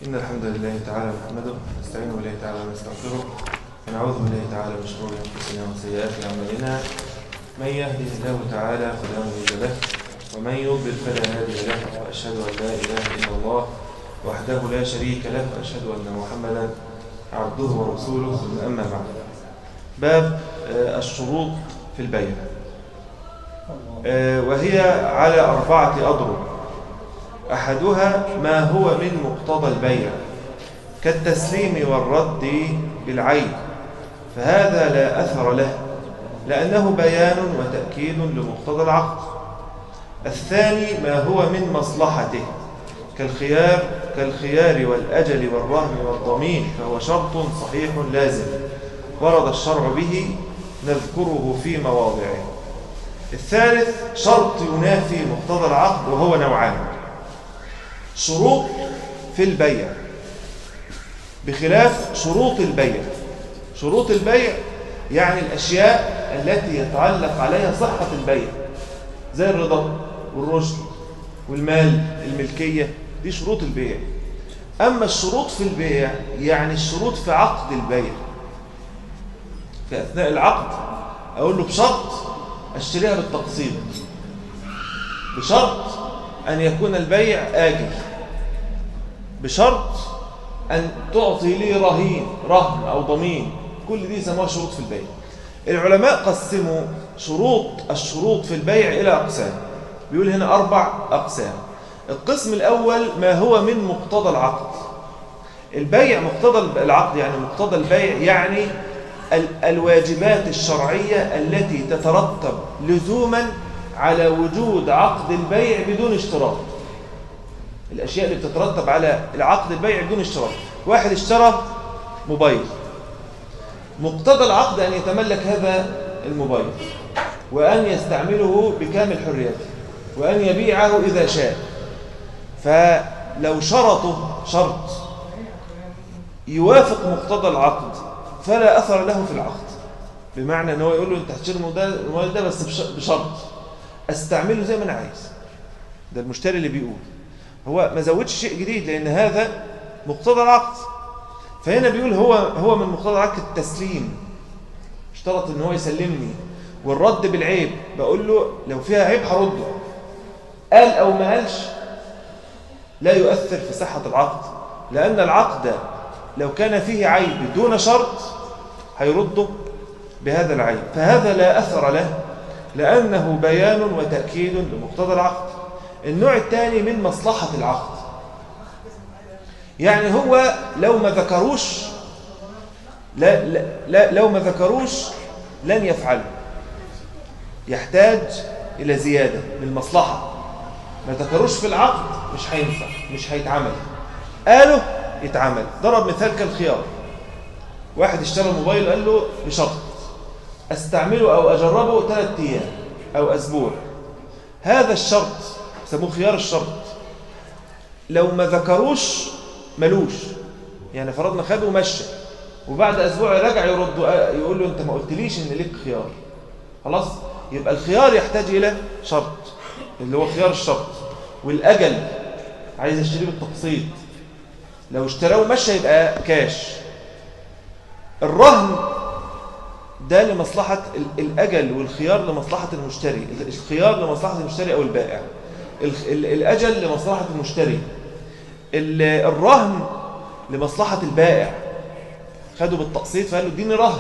إن الحمد لله تعالى نحمده نستعين بالله تعالى ونستغفره ونعوذ بالله تعالى من شرور أنفسنا وسيئات أعمالنا من يهده الله تعالى فلا مضل له ومن يضلل فلا هادي له وأشهد أن لا إله إلا الله وحده لا شريك له وأشهد أن محمدا عبده ورسوله ثم أما بعد باب آه، الشروط في البيع آه، وهي على أربعة أضرب أحدها ما هو من مقتضى البيع كالتسليم والرد بالعين فهذا لا أثر له لأنه بيان وتأكيد لمقتضى العقد الثاني ما هو من مصلحته كالخيار كالخيار والأجل والرهن والضمين فهو شرط صحيح لازم ورد الشرع به نذكره في مواضعه الثالث شرط ينافي مقتضى العقد وهو نوعان شروط في البيع بخلاف شروط البيع شروط البيع يعني الأشياء التي يتعلق عليها صحة البيع زي الرضا والرشد والمال الملكية دي شروط البيع أما الشروط في البيع يعني الشروط في عقد البيع في أثناء العقد أقول له بشرط أشتريها بالتقسيط بشرط أن يكون البيع آجل بشرط أن تعطي لي رهين رهن أو ضمين كل دي يسموها شروط في البيع العلماء قسموا شروط الشروط في البيع إلى أقسام بيقول هنا أربع أقسام القسم الأول ما هو من مقتضى العقد البيع مقتضى العقد يعني مقتضى البيع يعني ال- الواجبات الشرعية التي تترتب لزوما على وجود عقد البيع بدون اشتراط الأشياء اللي بتترتب على العقد البيع بدون اشتراط واحد اشترى موبايل مقتضى العقد أن يتملك هذا الموبايل وأن يستعمله بكامل حريته وأن يبيعه إذا شاء فلو شرطه شرط يوافق مقتضى العقد فلا أثر له في العقد بمعنى أنه يقول له أنت هتشتري الموبايل ده بس بش- بشرط استعمله زي ما أنا عايز ده المشتري اللي بيقول هو ما زودش شيء جديد لأن هذا مقتضى العقد فهنا بيقول هو هو من مقتضى العقد التسليم اشترط ان هو يسلمني والرد بالعيب بقول له لو فيها عيب هرده قال او ما قالش لا يؤثر في صحة العقد لأن العقد لو كان فيه عيب دون شرط هيرده بهذا العيب فهذا لا أثر له لأنه بيان وتأكيد لمقتضى العقد النوع الثاني من مصلحة العقد يعني هو لو ما ذكروش لا, لا, لا لو ما ذكروش لن يفعله يحتاج إلى زيادة للمصلحة ما ذكروش في العقد مش هينفع مش هيتعمل قالوا يتعمل ضرب مثال كالخيار واحد اشترى موبايل قال له بشرط استعمله او اجربه ثلاث ايام او اسبوع هذا الشرط يسموه خيار الشرط لو ما ذكروش ملوش يعني فرضنا خده ومشى وبعد اسبوع رجع يرد يقول له انت ما قلتليش ان ليك خيار خلاص يبقى الخيار يحتاج الى شرط اللي هو خيار الشرط والاجل عايز اشتريه بالتقسيط لو اشتراه ومشى يبقى كاش الرهن ده لمصلحة ال- الأجل والخيار لمصلحة المشتري الخيار لمصلحة المشتري أو البائع الخ- ال- الأجل لمصلحة المشتري ال- الرهن لمصلحة البائع خده بالتقسيط فقال له اديني رهن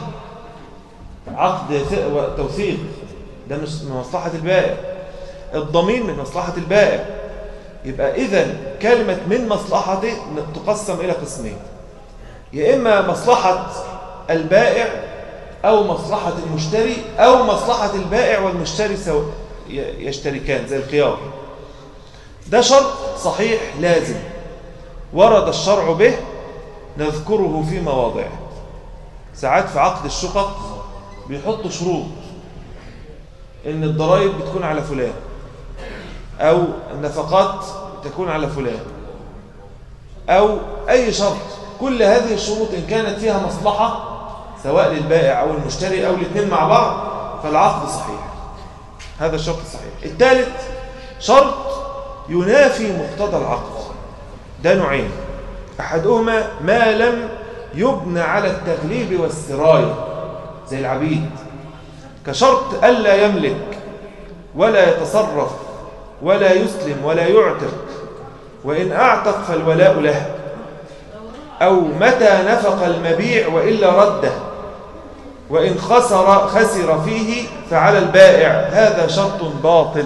عقد ث- و- توثيق ده مش من مصلحة البائع الضمين من مصلحة البائع يبقى إذا كلمة من مصلحته تقسم إلى قسمين يا إما مصلحة البائع أو مصلحة المشتري أو مصلحة البائع والمشتري سو ي- يشتركان زي الخيار ده شرط صحيح لازم ورد الشرع به نذكره في مواضعه ساعات في عقد الشقق بيحطوا شروط ان الضرائب بتكون على فلان او النفقات تكون على فلان او اي شرط كل هذه الشروط ان كانت فيها مصلحة سواء للبائع او المشتري او الاثنين مع بعض فالعقد صحيح هذا الشرط الصحيح الثالث شرط ينافي مقتضى العقد ده نوعين أحدهما ما لم يبنى على التغليب والسراية زي العبيد كشرط ألا يملك ولا يتصرف ولا يسلم ولا يعتق وإن أعتق فالولاء له أو متى نفق المبيع وإلا رده وإن خسر خسر فيه فعلى البائع هذا شرط باطل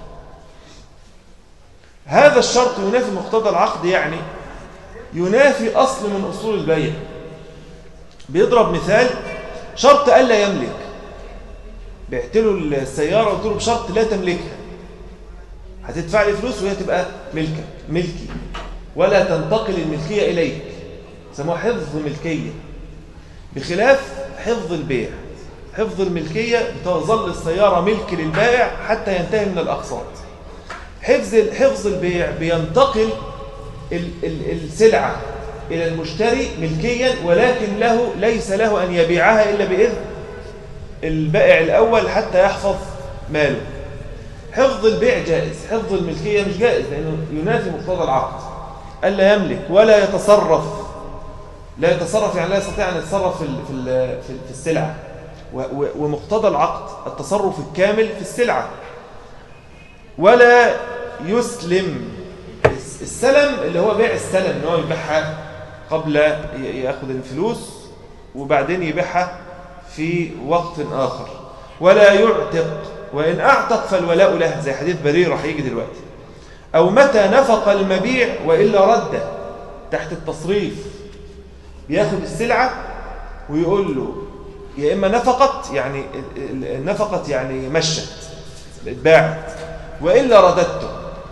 هذا الشرط ينافي مقتضى العقد يعني ينافي أصل من أصول البيع بيضرب مثال شرط ألا يملك بعت له السيارة وقلت له بشرط لا تملكها هتدفع لي فلوس وهي تبقى ملكك ملكي ولا تنتقل الملكية إليك سموها حفظ ملكية بخلاف حفظ البيع حفظ الملكية تظل السيارة ملك للبائع حتى ينتهي من الأقساط حفظ حفظ البيع بينتقل ال ال السلعة إلى المشتري ملكيا ولكن له ليس له أن يبيعها إلا بإذن البائع الأول حتى يحفظ ماله حفظ البيع جائز حفظ الملكية مش جائز لأنه ينافي مقتضى العقد ألا يملك ولا يتصرف لا يتصرف يعني لا يستطيع أن يتصرف في في في السلعة ومقتضى العقد التصرف الكامل في السلعة ولا يسلم السلم اللي هو بيع السلم ان هو يبيعها قبل ياخذ الفلوس وبعدين يبيعها في وقت آخر ولا يعتق وإن أعتق فالولاء له زي حديث بريرة هيجي دلوقتي أو متى نفق المبيع وإلا رد تحت التصريف بياخد السلعة ويقول له يا إما نفقت يعني نفقت يعني مشت اتباعت وإلا رددته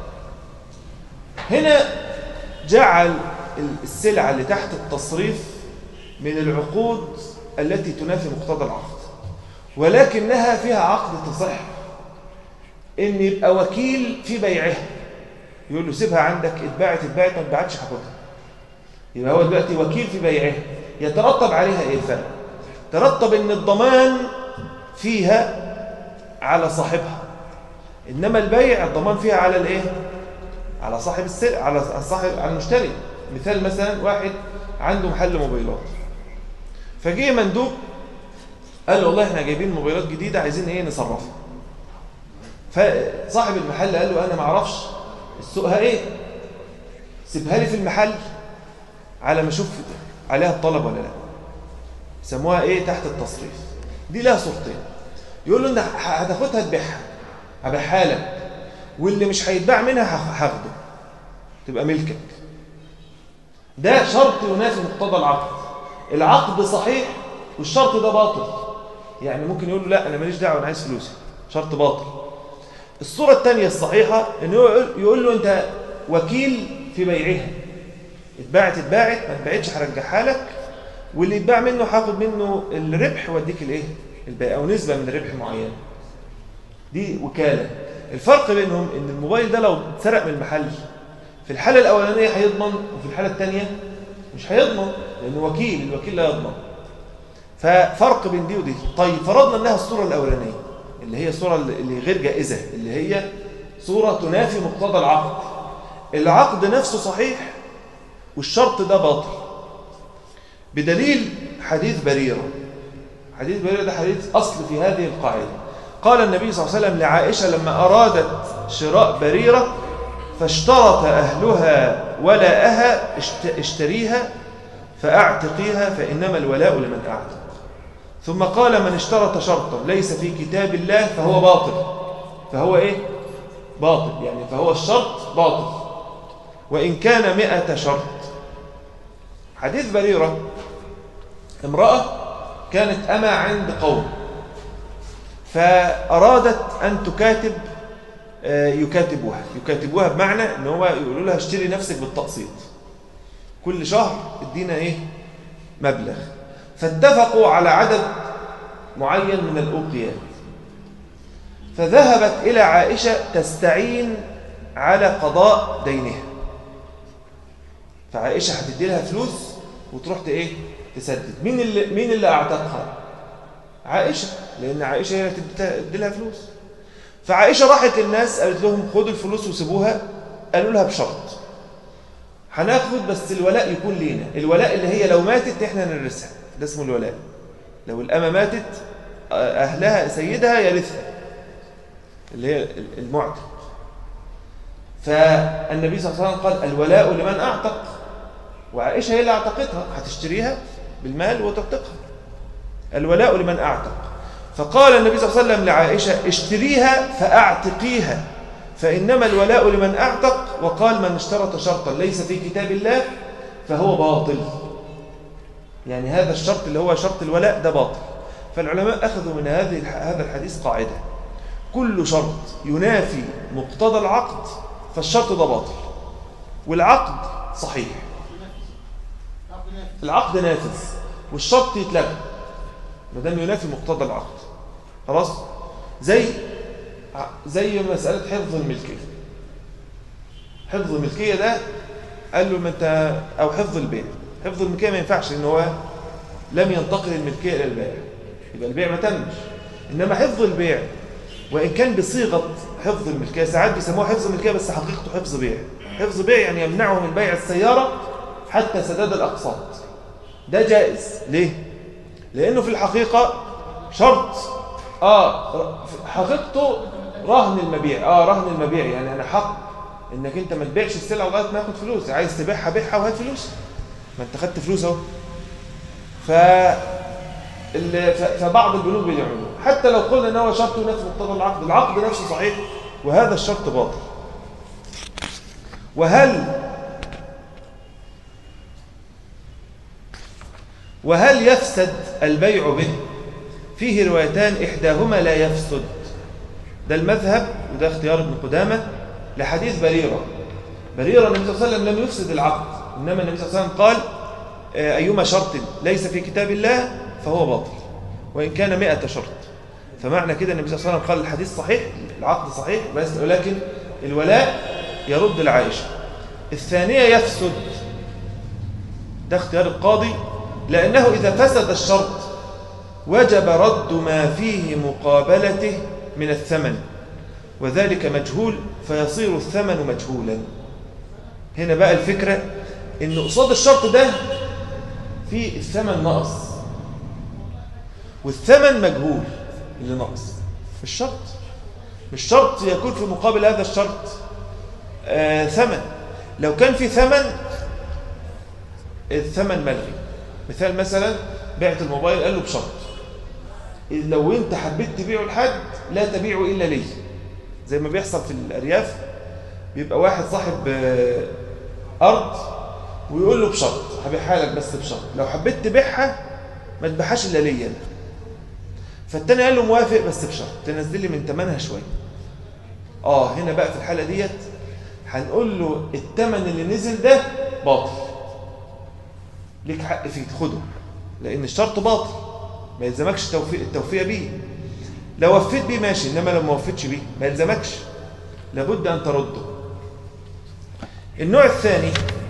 هنا جعل السلعة اللي تحت التصريف من العقود التي تنافي مقتضى العقد ولكنها فيها عقد تصح ان يبقى وكيل في بيعها يقول له سيبها عندك اتباعت اتباعت ما اتباعتش هاخدها يبقى هو دلوقتي وكيل في بيعها يترتب عليها ايه الفرق ترتب ان الضمان فيها على صاحبها انما البيع الضمان فيها على الايه على صاحب السلع على صاحب على المشتري مثال مثلا واحد عنده محل موبايلات فجه مندوب قال له والله احنا جايبين موبايلات جديده عايزين ايه نصرفها فصاحب المحل قال له انا ما اعرفش السوقها ايه سيبها لي في المحل على ما اشوف عليها الطلب ولا لا سموها ايه تحت التصريف دي لها صورتين يقول له انت هتاخدها تبيعها هبيعها لك واللي مش هيتباع منها هاخده تبقى ملكك ده شرط ينافي مقتضى العقد العقد صحيح والشرط ده باطل يعني ممكن يقول له لا انا ماليش دعوه انا عايز فلوسي شرط باطل الصوره الثانيه الصحيحه انه يقول له انت وكيل في بيعها اتباعت اتباعت ما اتباعتش هرجعها لك واللي يتباع منه هاخد منه الربح واديك الايه الباقي او نسبه من الربح معينه دي وكاله الفرق بينهم ان الموبايل ده لو اتسرق من المحل في الحاله الاولانيه هيضمن وفي الحاله الثانيه مش هيضمن لانه وكيل الوكيل لا يضمن ففرق بين دي ودي طيب فرضنا انها الصوره الاولانيه اللي هي الصوره اللي غير جائزه اللي هي صوره تنافي مقتضى العقد العقد نفسه صحيح والشرط ده باطل بدليل حديث بريره حديث بريره ده حديث اصل في هذه القاعده قال النبي صلى الله عليه وسلم لعائشه لما ارادت شراء بريره فاشترط اهلها ولاءها اشتريها فاعتقيها فانما الولاء لمن اعتق ثم قال من اشترط شرطا ليس في كتاب الله فهو باطل فهو ايه باطل يعني فهو الشرط باطل وإن كان مئة شرط حديث بريرة امرأة كانت أما عند قوم فأرادت أن تكاتب يكاتبوها يكاتبوها بمعنى ان هو يقولوا لها اشتري نفسك بالتقسيط كل شهر ادينا ايه مبلغ فاتفقوا على عدد معين من الأوقيات فذهبت إلى عائشة تستعين على قضاء دينها فعائشة هتدي لها فلوس وتروح ايه تسدد مين اللي مين اللي اعتقها عائشة لأن عائشة هي اللي تدي لها فلوس فعائشة راحت للناس قالت لهم خدوا الفلوس وسيبوها قالوا لها بشرط هناخد بس الولاء يكون لينا الولاء اللي هي لو ماتت احنا نرثها ده اسمه الولاء لو الأمة ماتت أهلها سيدها يرثها اللي هي المعتق فالنبي صلى الله عليه وسلم قال الولاء لمن أعتق وعائشة هي اللي أعتقتها هتشتريها بالمال وتعتقها الولاء لمن أعتق فقال النبي صلى الله عليه وسلم لعائشة اشتريها فأعتقيها فإنما الولاء لمن أعتق وقال من اشترط شرطا ليس في كتاب الله فهو باطل يعني هذا الشرط اللي هو شرط الولاء ده باطل فالعلماء أخذوا من هذه هذا الحديث قاعدة كل شرط ينافي مقتضى العقد فالشرط ده باطل والعقد صحيح العقد نافذ والشرط يتلغى ما دام ينافي مقتضى العقد خلاص زي زي مسألة حفظ الملكية حفظ الملكية ده قال له ما انت او حفظ البيع حفظ الملكية ما ينفعش ان هو لم ينتقل الملكية الى البيع يبقى البيع ما تمش انما حفظ البيع وان كان بصيغة حفظ الملكية ساعات بيسموها حفظ الملكية بس حقيقته حفظ بيع حفظ بيع يعني يمنعه من بيع السيارة حتى سداد الأقساط ده جائز ليه؟ لأنه في الحقيقة شرط آه حقيقته رهن المبيع آه رهن المبيع يعني أنا حق إنك أنت ما تبيعش السلعة لغاية ما ياخد فلوس عايز تبيعها بيعها وهات فلوس ما أنت خدت فلوس أهو ف... فبعض البنوك بيعملوه حتى لو قلنا ان هو شرط نفس مقتضى العقد العقد نفسه صحيح وهذا الشرط باطل وهل وهل يفسد البيع به فيه روايتان إحداهما لا يفسد ده المذهب وده اختيار ابن قدامة لحديث بريرة بريرة النبي صلى الله عليه وسلم لم يفسد العقد إنما النبي صلى الله عليه وسلم قال أيما شرط ليس في كتاب الله فهو باطل وإن كان مئة شرط فمعنى كده النبي صلى الله عليه وسلم قال الحديث صحيح العقد صحيح بس ولكن الولاء يرد العائشة الثانية يفسد ده اختيار القاضي لأنه إذا فسد الشرط وجب رد ما فيه مقابلته من الثمن وذلك مجهول فيصير الثمن مجهولا هنا بقى الفكرة إن قصاد الشرط ده في الثمن نقص والثمن مجهول اللي نقص مش شرط مش شرط يكون في مقابل هذا الشرط آه ثمن لو كان في ثمن الثمن ملغي مثال مثلا بعت الموبايل قال له بشرط لو انت حبيت تبيعه لحد لا تبيعه الا لي زي ما بيحصل في الارياف بيبقى واحد صاحب ارض ويقول له بشرط هبيعها لك بس بشرط لو حبيت تبيعها ما تبيعهاش الا لي انا فالتاني قال له موافق بس بشرط تنزل لي من ثمنها شويه اه هنا بقى في الحاله ديت هنقول له الثمن اللي نزل ده باطل ليك حق فيه تاخده لان الشرط باطل ما يلزمكش توفيق التوفيه بيه لو وفيت بيه ماشي انما لو ما وفيتش بيه ما يلزمكش لابد ان ترده النوع الثاني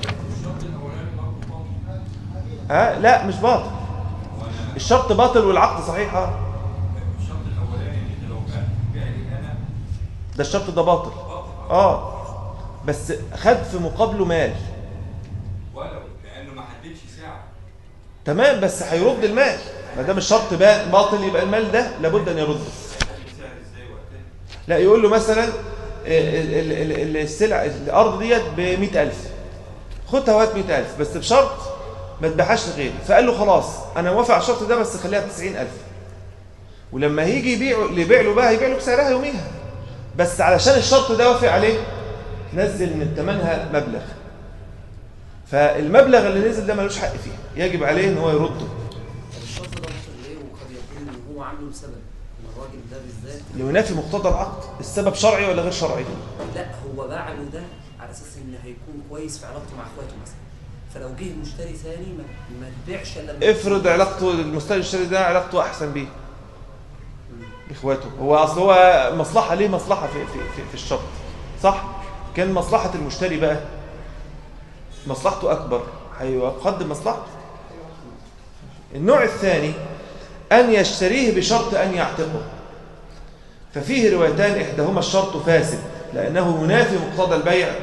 ها لا مش باطل الشرط باطل والعقد صحيح اه الشرط الاولاني ان انت لو كان بيع لي انا ده الشرط ده باطل اه بس خد في مقابله مال ولو لانه ما حددش ساعه تمام بس هيرد المال ما دام الشرط با- باطل يبقى المال ده لابد ان يرده هيحدد سعر ازاي وقتها لا يقول له مثلا ال- ال- ال- السلع الارض ديت ب 100000 خدها وهات 100000 بس بشرط ما تبيعهاش لغيري فقال له خلاص انا موافق على الشرط ده بس خليها ب 90000 ولما هيجي يبيع اللي يبيع له بقى هيبيع له بسعرها يوميها بس علشان الشرط ده وافق عليه نزل من ثمنها مبلغ فالمبلغ اللي نزل ده ملوش حق فيه يجب عليه ان هو يرده الشرط ده بطل ليه وقد يكون ان هو عامله لسبب ان الراجل ده بالذات لينافي مقتضى العقد السبب شرعي ولا غير شرعي لا هو باع له ده على اساس ان هيكون كويس في علاقته مع اخواته مثلا فلو جه مشتري ثاني ما, ما تبيعش الا لما- افرض علاقته المستاجر الشرعي ده علاقته احسن بيه باخواته هو اصل هو مصلحه ليه مصلحه في في في, في الشرط صح كان مصلحه المشتري بقى مصلحته اكبر هيقدم مصلحته النوع الثاني ان يشتريه بشرط ان يعتقه ففيه روايتان احداهما الشرط فاسد لانه ينافي مقتضى البيع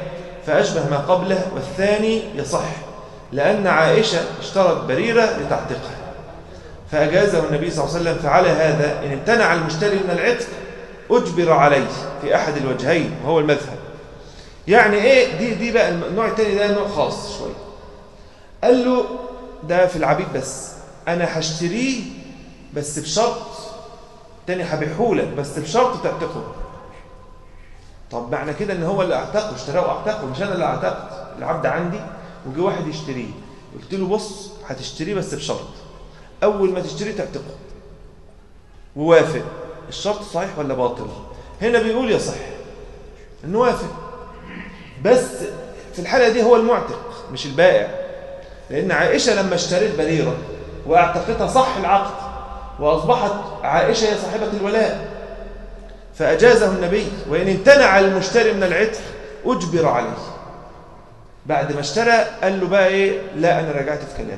فأشبه ما قبله والثاني يصح لأن عائشة اشترت بريرة لتعتقها فأجازه النبي صلى الله عليه وسلم فعلى هذا إن امتنع المشتري من العتق أجبر عليه في أحد الوجهين وهو المذهب يعني إيه دي دي بقى النوع الثاني ده نوع خاص شوية قال له ده في العبيد بس أنا هشتريه بس بشرط تاني هبيعهولك بس بشرط تعتقه طب معنى كده ان هو اللي اعتقه اشتراه واعتقه مش انا اللي اعتقت العبد عندي وجي واحد يشتريه قلت له بص هتشتريه بس بشرط اول ما تشتريه تعتقه ووافق الشرط صحيح ولا باطل هنا بيقول يصح انه وافق بس في الحاله دي هو المعتق مش البائع لان عائشه لما اشترت بريره واعتقتها صح العقد واصبحت عائشه هي صاحبه الولاء فأجازه النبي وإن امتنع المشتري من العتق أجبر عليه بعد ما اشترى قال له بقى إيه لا أنا رجعت في كلامي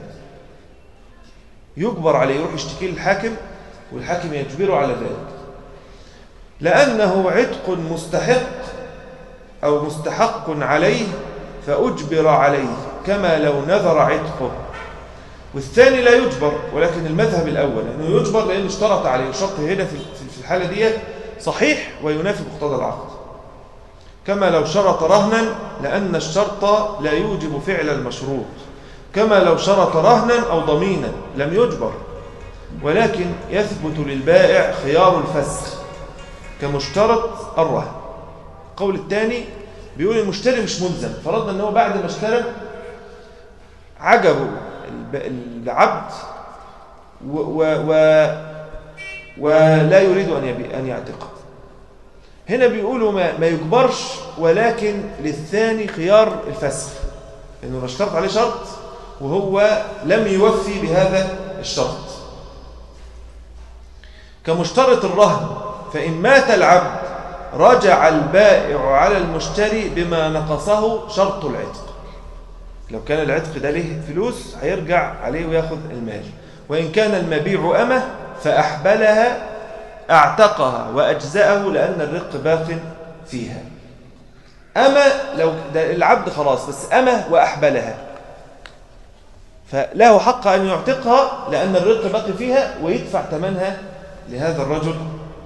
يجبر عليه يروح يشتكي للحاكم والحاكم يجبره على ذلك لأنه عتق مستحق أو مستحق عليه فأجبر عليه كما لو نذر عتقه والثاني لا يجبر ولكن المذهب الأول أنه يجبر لأنه اشترط عليه الشرط هنا في في الحالة دي صحيح وينافي مقتضى العقد كما لو شرط رهنا لأن الشرط لا يوجب فعل المشروط كما لو شرط رهنا أو ضمينا لم يجبر ولكن يثبت للبائع خيار الفسخ كمشترط الرهن القول الثاني بيقول المشتري مش ملزم فرضنا ان هو بعد ما اشترى عجبه العبد و, و, و ولا يريد أن, يبي أن يعتقه هنا بيقولوا ما, ما يجبرش ولكن للثاني خيار الفسخ انه اشترط عليه شرط وهو لم يوفي بهذا الشرط كمشترط الرهن فإن مات العبد رجع البائع على المشتري بما نقصه شرط العتق لو كان العتق ده له فلوس هيرجع عليه وياخذ المال وإن كان المبيع أمه فأحبلها اعتقها وأجزأه لأن الرق باق فيها أما لو ده العبد خلاص بس أمه وأحبلها فله حق أن يعتقها لأن الرق باقي فيها ويدفع ثمنها لهذا الرجل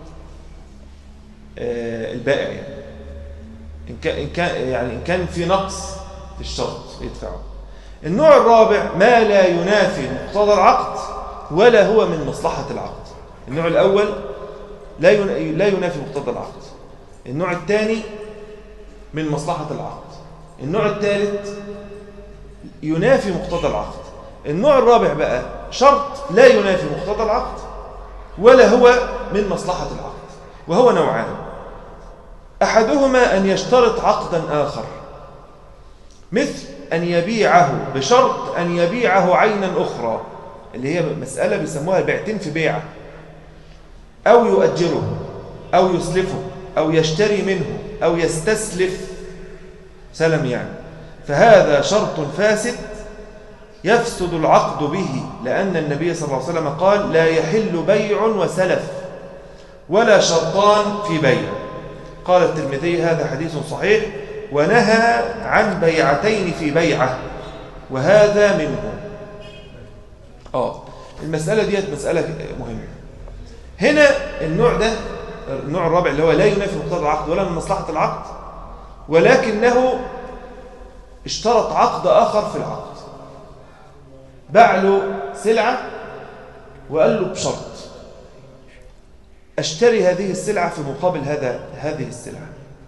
البائع يعني إن كان, إن كان يعني إن كان في نقص في الشرط يدفعه النوع الرابع ما لا ينافي مقتضى العقد ولا هو من مصلحة العقد النوع الأول لا لا ينافي مقتضى العقد النوع الثاني من مصلحة العقد النوع الثالث ينافي مقتضى العقد النوع الرابع بقى شرط لا ينافي مقتضى العقد ولا هو من مصلحة العقد وهو نوعان أحدهما أن يشترط عقدا آخر مثل أن يبيعه بشرط أن يبيعه عينا أخرى اللي هي مسألة بيسموها بيعتين في بيعة أو يؤجره أو يسلفه أو يشتري منه أو يستسلف سلم يعني فهذا شرط فاسد يفسد العقد به لأن النبي صلى الله عليه وسلم قال لا يحل بيع وسلف ولا شرطان في بيع قال الترمذي هذا حديث صحيح ونهى عن بيعتين في بيعة وهذا منه آه المسألة ديت مسألة مهمة هنا النوع ده النوع الرابع اللي هو لا ينافي مقتضى العقد ولا من مصلحة العقد ولكنه اشترط عقد آخر في العقد باع له سلعة وقال له بشرط أشتري هذه السلعة في مقابل هذا هذه السلعة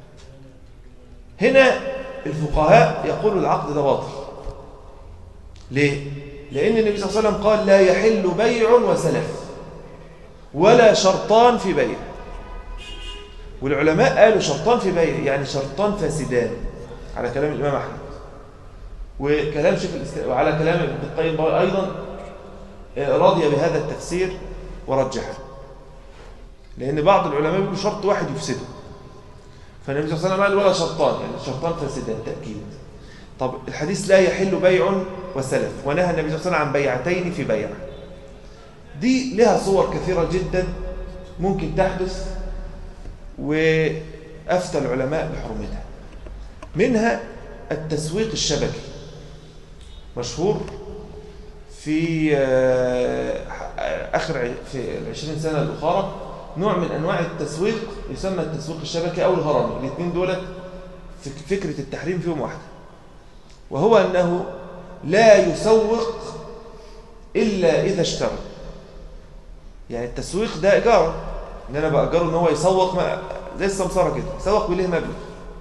هنا الفقهاء يقولوا العقد ده باطل ليه؟ لأن النبي صلى الله عليه وسلم قال لا يحل بيع وسلف ولا شرطان في بيع والعلماء قالوا شرطان في بيع يعني شرطان فاسدان على كلام الإمام أحمد وكلام شيخ الإسلام وعلى كلام ابن القيم أيضا رضي بهذا التفسير ورجحه لأن بعض العلماء بيقولوا شرط واحد يفسده فالنبي صلى الله عليه وسلم قال ولا شرطان يعني شرطان فاسدان تأكيد طب الحديث لا يحل بيع وسلف ونهى النبي صلى الله عليه وسلم عن بيعتين في بيع دي لها صور كثيرة جدا ممكن تحدث وأفتى العلماء بحرمتها منها التسويق الشبكي مشهور في آه، آخر ع- في العشرين سنة الأخرى نوع من أنواع التسويق يسمى التسويق الشبكي أو الهرمي الاثنين دولت فك- فكرة التحريم فيهم واحدة وهو أنه لا يسوق إلا إذا اشترى يعني التسويق ده إيجار إن أنا بأجره إن هو يسوق ما زي السمسرة كده يسوق وليه مبلغ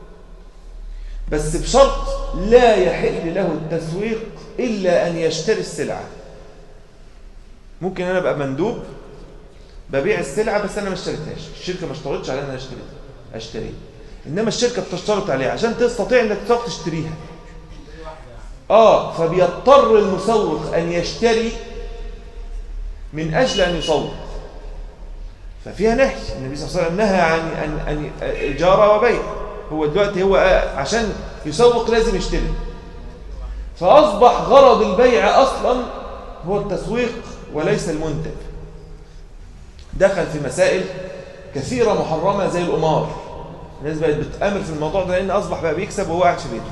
بس بشرط لا يحل له التسويق إلا أن يشتري السلعة ممكن أنا أبقى مندوب ببيع السلعة بس أنا ما اشتريتهاش الشركة ما اشترطش على أن أنا اشتريتها أشتريها إنما الشركة بتشترط عليها عشان تستطيع أنك تروح تشتريها آه فبيضطر المسوق أن يشتري من أجل أن يسوق ففيها نهي النبي صلى الله عليه وسلم نهى عن عن عن إجارة وبيع هو دلوقتي هو عشان يسوق لازم يشتري فأصبح غرض البيع أصلا هو التسويق وليس المنتج دخل في مسائل كثيرة محرمة زي الأمار الناس بقت بتأمر في الموضوع ده لأن أصبح بقى بيكسب وهو قاعد في بيته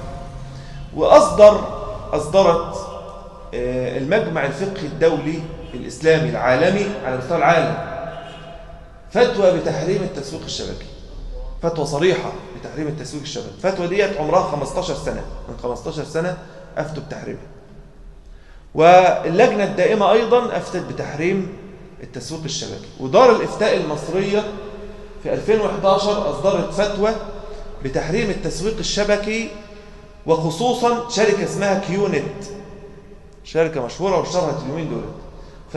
وأصدر أصدرت آه، المجمع الفقهي الدولي الإسلامي العالمي على مستوى العالم فتوى بتحريم التسويق الشبكي فتوى صريحة بتحريم التسويق الشبكي الفتوى ديت عمرها 15 سنة من 15 سنة أفتوا بتحريمها واللجنة الدائمة أيضا أفتت بتحريم التسويق الشبكي ودار الإفتاء المصرية في 2011 أصدرت فتوى بتحريم التسويق الشبكي وخصوصا شركة اسمها كيونت شركة مشهورة واشتهرت اليومين دول ف...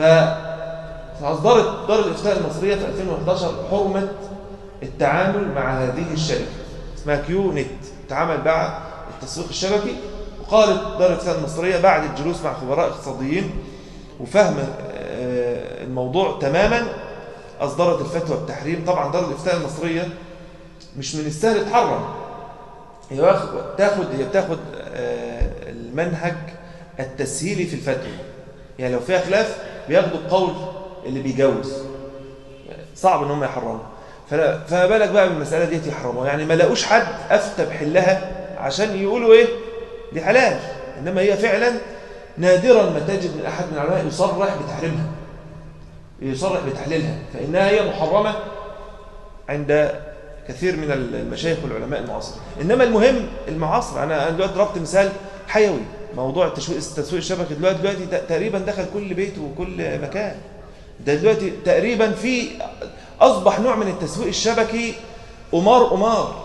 فأصدرت دار الإفتاء المصرية في 2011 حرمة التعامل مع هذه الشركة اسمها كيونت تعامل مع التسويق الشبكي وقالت دار الإفتاء المصرية بعد الجلوس مع خبراء اقتصاديين وفهم آه، الموضوع تماما أصدرت الفتوى بتحريم طبعا دار الإفتاء المصرية مش من السهل تحرم هي واخ- تاخد هي بتاخد آه، المنهج التسهيلي في الفتوى يعني لو فيها خلاف بياخدوا القول اللي بيجوز صعب ان هم يحرموا فلا فما بالك بقى بالمساله ديت يحرموها يعني ما لاقوش حد افتى بحلها عشان يقولوا ايه دي حلال انما هي فعلا نادرا ما تجد من احد من العلماء يصرح بتحريمها يصرح بتحليلها فانها هي محرمه عند كثير من المشايخ والعلماء المعاصرين انما المهم المعاصر انا أنا دلوقتي ضربت مثال حيوي موضوع التسويق التسويق الشبكي دلوقتي دلوقتي ت- تقريبا دخل كل بيت وكل مكان ده دلوقتي تقريبا في اصبح نوع من التسويق الشبكي قمار قمار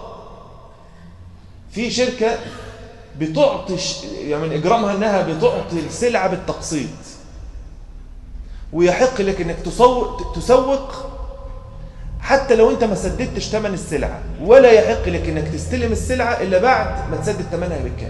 في شركه بتعطي ش- يعني من اجرامها انها بتعطي السلعه بالتقسيط ويحق لك انك تسوق تسوق حتى لو انت ما سددتش ثمن السلعه ولا يحق لك انك تستلم السلعه الا بعد ما تسدد ثمنها بالكامل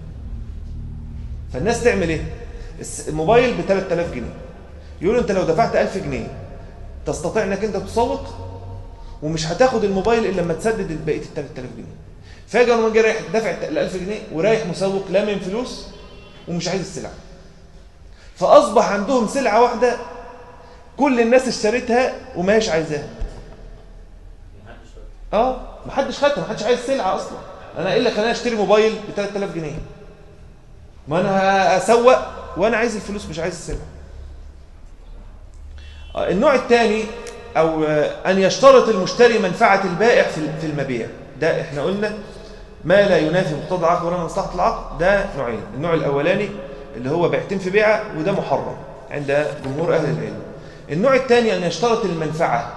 فالناس تعمل ايه الس- الموبايل ب 3000 جنيه يقولوا انت لو دفعت 1000 جنيه تستطيع انك انت تسوق ومش هتاخد الموبايل الا لما تسدد بقيه ال 3000 جنيه فاجي انا جاي رايح دافع ال 1000 جنيه ورايح مسوق لامم فلوس ومش عايز السلعه فاصبح عندهم سلعه واحده كل الناس اشترتها وما هيش عايزاها اه محدش خدها محدش عايز السلعه اصلا انا ايه اللي خلاني اشتري موبايل ب 3000 جنيه ما انا اسوق وانا عايز الفلوس مش عايز السلعه آه، النوع الثاني او آه، ان يشترط المشتري منفعه البائع في في المبيع ده احنا قلنا ما لا ينافي مقتضى العقد ولا مصلحه العقد ده نوعين النوع الاولاني اللي هو بيعتين في بيعه وده محرم عند جمهور اهل العلم النوع الثاني ان يشترط المنفعه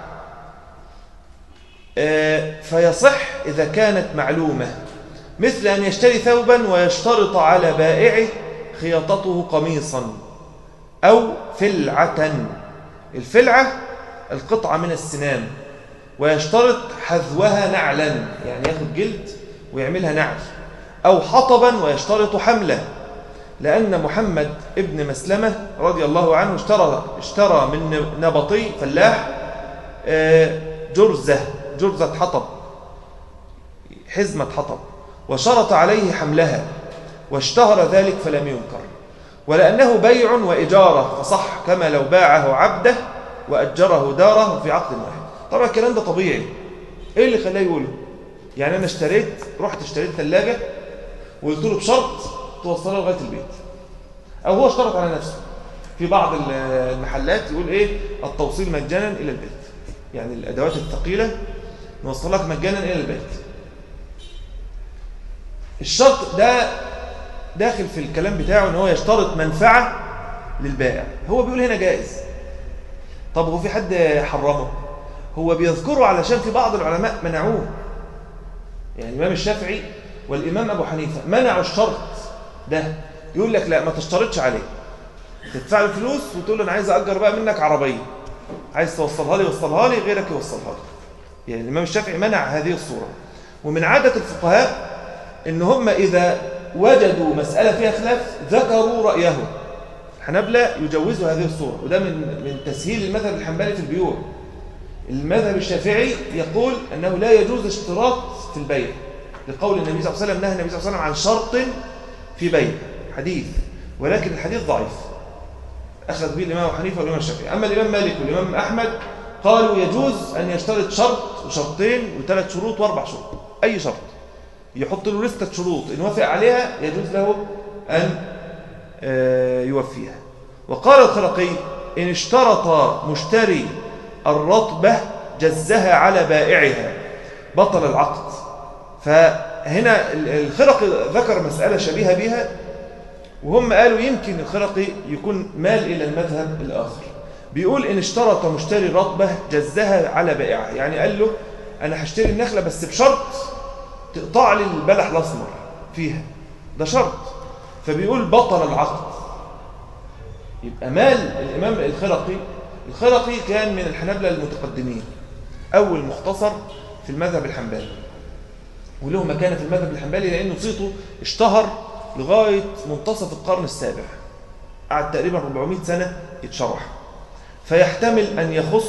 آه، فيصح إذا كانت معلومة مثل أن يشتري ثوبا ويشترط على بائعه خياطته قميصا أو فلعة الفلعة القطعة من السنام ويشترط حذوها نعلا يعني ياخد جلد ويعملها نعل أو حطبا ويشترط حمله لأن محمد ابن مسلمة رضي الله عنه اشترى اشترى من نبطي فلاح آه، جرزة جرزة حطب حزمة حطب وشرط عليه حملها واشتهر ذلك فلم ينكر ولأنه بيع وإجارة فصح كما لو باعه عبده وأجره داره في عقد واحد طبعا الكلام ده طبيعي إيه اللي خلاه يقوله يعني أنا اشتريت رحت اشتريت ثلاجة وقلت له بشرط توصلها لغايه البيت او هو اشترط على نفسه في بعض ال- المحلات يقول ايه التوصيل مجانا الى البيت يعني الادوات الثقيله نوصلك مجانا الى البيت الشرط ده داخل في الكلام بتاعه ان هو يشترط منفعه للبائع هو بيقول هنا جائز طب هو في حد حرمه هو بيذكره علشان في بعض العلماء منعوه يعني الامام الشافعي والامام ابو حنيفه منعوا الشرط ده يقول لك لا ما تشترطش عليه تدفع له فلوس وتقول له انا عايز اجر بقى منك عربيه عايز توصلها لي وصلها لي غيرك يوصلها لي يعني الامام الشافعي منع هذه الصوره ومن عاده الفقهاء ان هم اذا وجدوا مساله فيها خلاف ذكروا رايهم الحنابلة يجوزوا هذه الصورة وده من من تسهيل المذهب الحنبلي في البيوع المذهب الشافعي يقول أنه لا يجوز اشتراط في البيع لقول النبي صلى الله عليه وسلم نهى النبي صلى الله عليه وسلم عن شرط في بيع حديث ولكن الحديث ضعيف أخذ به الإمام أبو حنيفة والإمام الشافعي أما الإمام مالك والإمام أحمد قالوا يجوز أن يشترط شرط وشرطين وثلاث شروط وأربع شروط أي شرط يحط له لستة شروط إن وافق عليها يجوز له أن آه، يوفيها وقال الخرقي إن اشترط مشتري الرطبة جزها على بائعها بطل العقد فهنا ال- الخرقي ذكر مسألة شبيهة بها وهم قالوا يمكن الخرقي يكون مال إلى المذهب الآخر بيقول إن اشترط مشتري رطبة جزها على بائعها يعني قال له أنا هشتري النخلة بس بشرط تقطع لي البلح الأسمر فيها ده شرط فبيقول بطل العقد يبقى مال الإمام الخرقي الخرقي كان من الحنابلة المتقدمين أول مختصر في المذهب الحنبلي وله مكانة في المذهب الحنبلي لأنه صيته اشتهر لغاية منتصف القرن السابع قعد تقريبا 400 سنة يتشرح فيحتمل أن يخص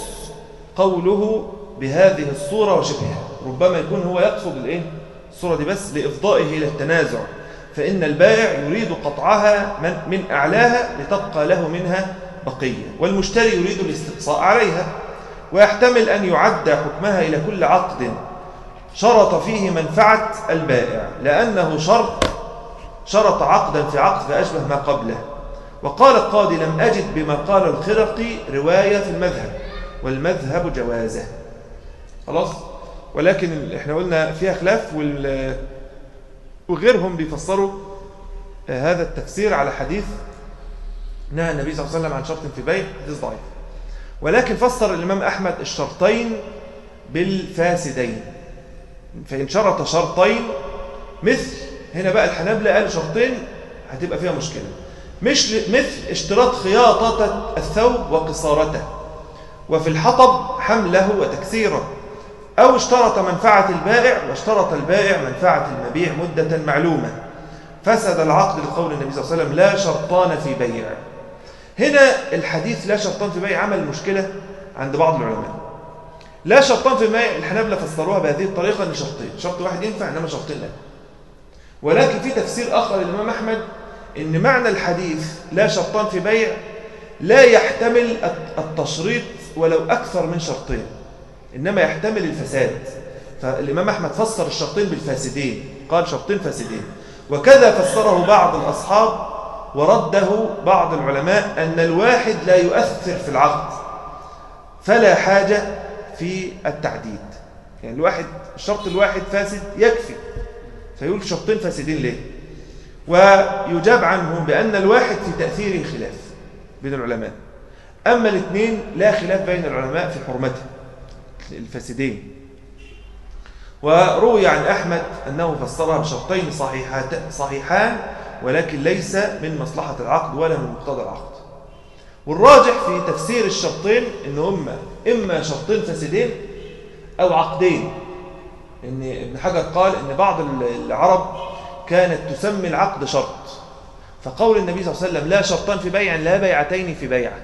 قوله بهذه الصورة وشبهها ربما يكون هو يقصد الايه الصورة دي بس لإفضائه إلى التنازع فإن البائع يريد قطعها من, من أعلاها لتبقى له منها بقية والمشتري يريد الاستقصاء عليها ويحتمل أن يعد حكمها إلى كل عقد شرط فيه منفعة البائع لأنه شرط شرط عقدا في عقد فأشبه ما قبله وقال القاضي لم أجد بما قال الخرقي رواية في المذهب والمذهب جوازه خلاص ولكن احنا قلنا فيها خلاف وال وغيرهم بيفسروا هذا التفسير على حديث نهى النبي صلى الله عليه وسلم عن شرط في بيع حديث ضعيف ولكن فسر الإمام أحمد الشرطين بالفاسدين فإن شرط شرطين مثل هنا بقى الحنابلة قالوا شرطين هتبقى فيها مشكلة مش مثل اشتراط خياطة الثوب وقصارته وفي الحطب حمله وتكسيره أو اشترط منفعة البائع واشترط البائع منفعة المبيع مدة معلومة فسد العقد لقول النبي صلى الله عليه وسلم لا شرطان في بيع هنا الحديث لا شرطان في بيع عمل مشكلة عند بعض العلماء لا شرطان في بيع الحنابلة فسروها بهذه الطريقة ان شرطين شرط واحد ينفع انما شرطين لا ولكن في تفسير آخر للإمام أحمد ان معنى الحديث لا شرطان في بيع لا يحتمل التشريط ولو أكثر من شرطين إنما يحتمل الفساد فالإمام أحمد فسر الشرطين بالفاسدين قال شرطين فاسدين وكذا فسره بعض الأصحاب ورده بعض العلماء أن الواحد لا يؤثر في العقد فلا حاجة في التعديد يعني الواحد الشرط الواحد فاسد يكفي فيقول شرطين فاسدين ليه ويجاب عنه بأن الواحد في تأثيره خلاف بين العلماء أما الاثنين لا خلاف بين العلماء في حرمته الفاسدين وروي عن أحمد أنه فسرها بشرطين صحيحات صحيحان ولكن ليس من مصلحة العقد ولا من مقتضى العقد والراجح في تفسير الشرطين ان هما إما شرطين فاسدين أو عقدين إن ابن حجر قال إن بعض العرب كانت تسمي العقد شرط فقول النبي صلى الله عليه وسلم لا شرطان في بيع لا بيعتين في بيع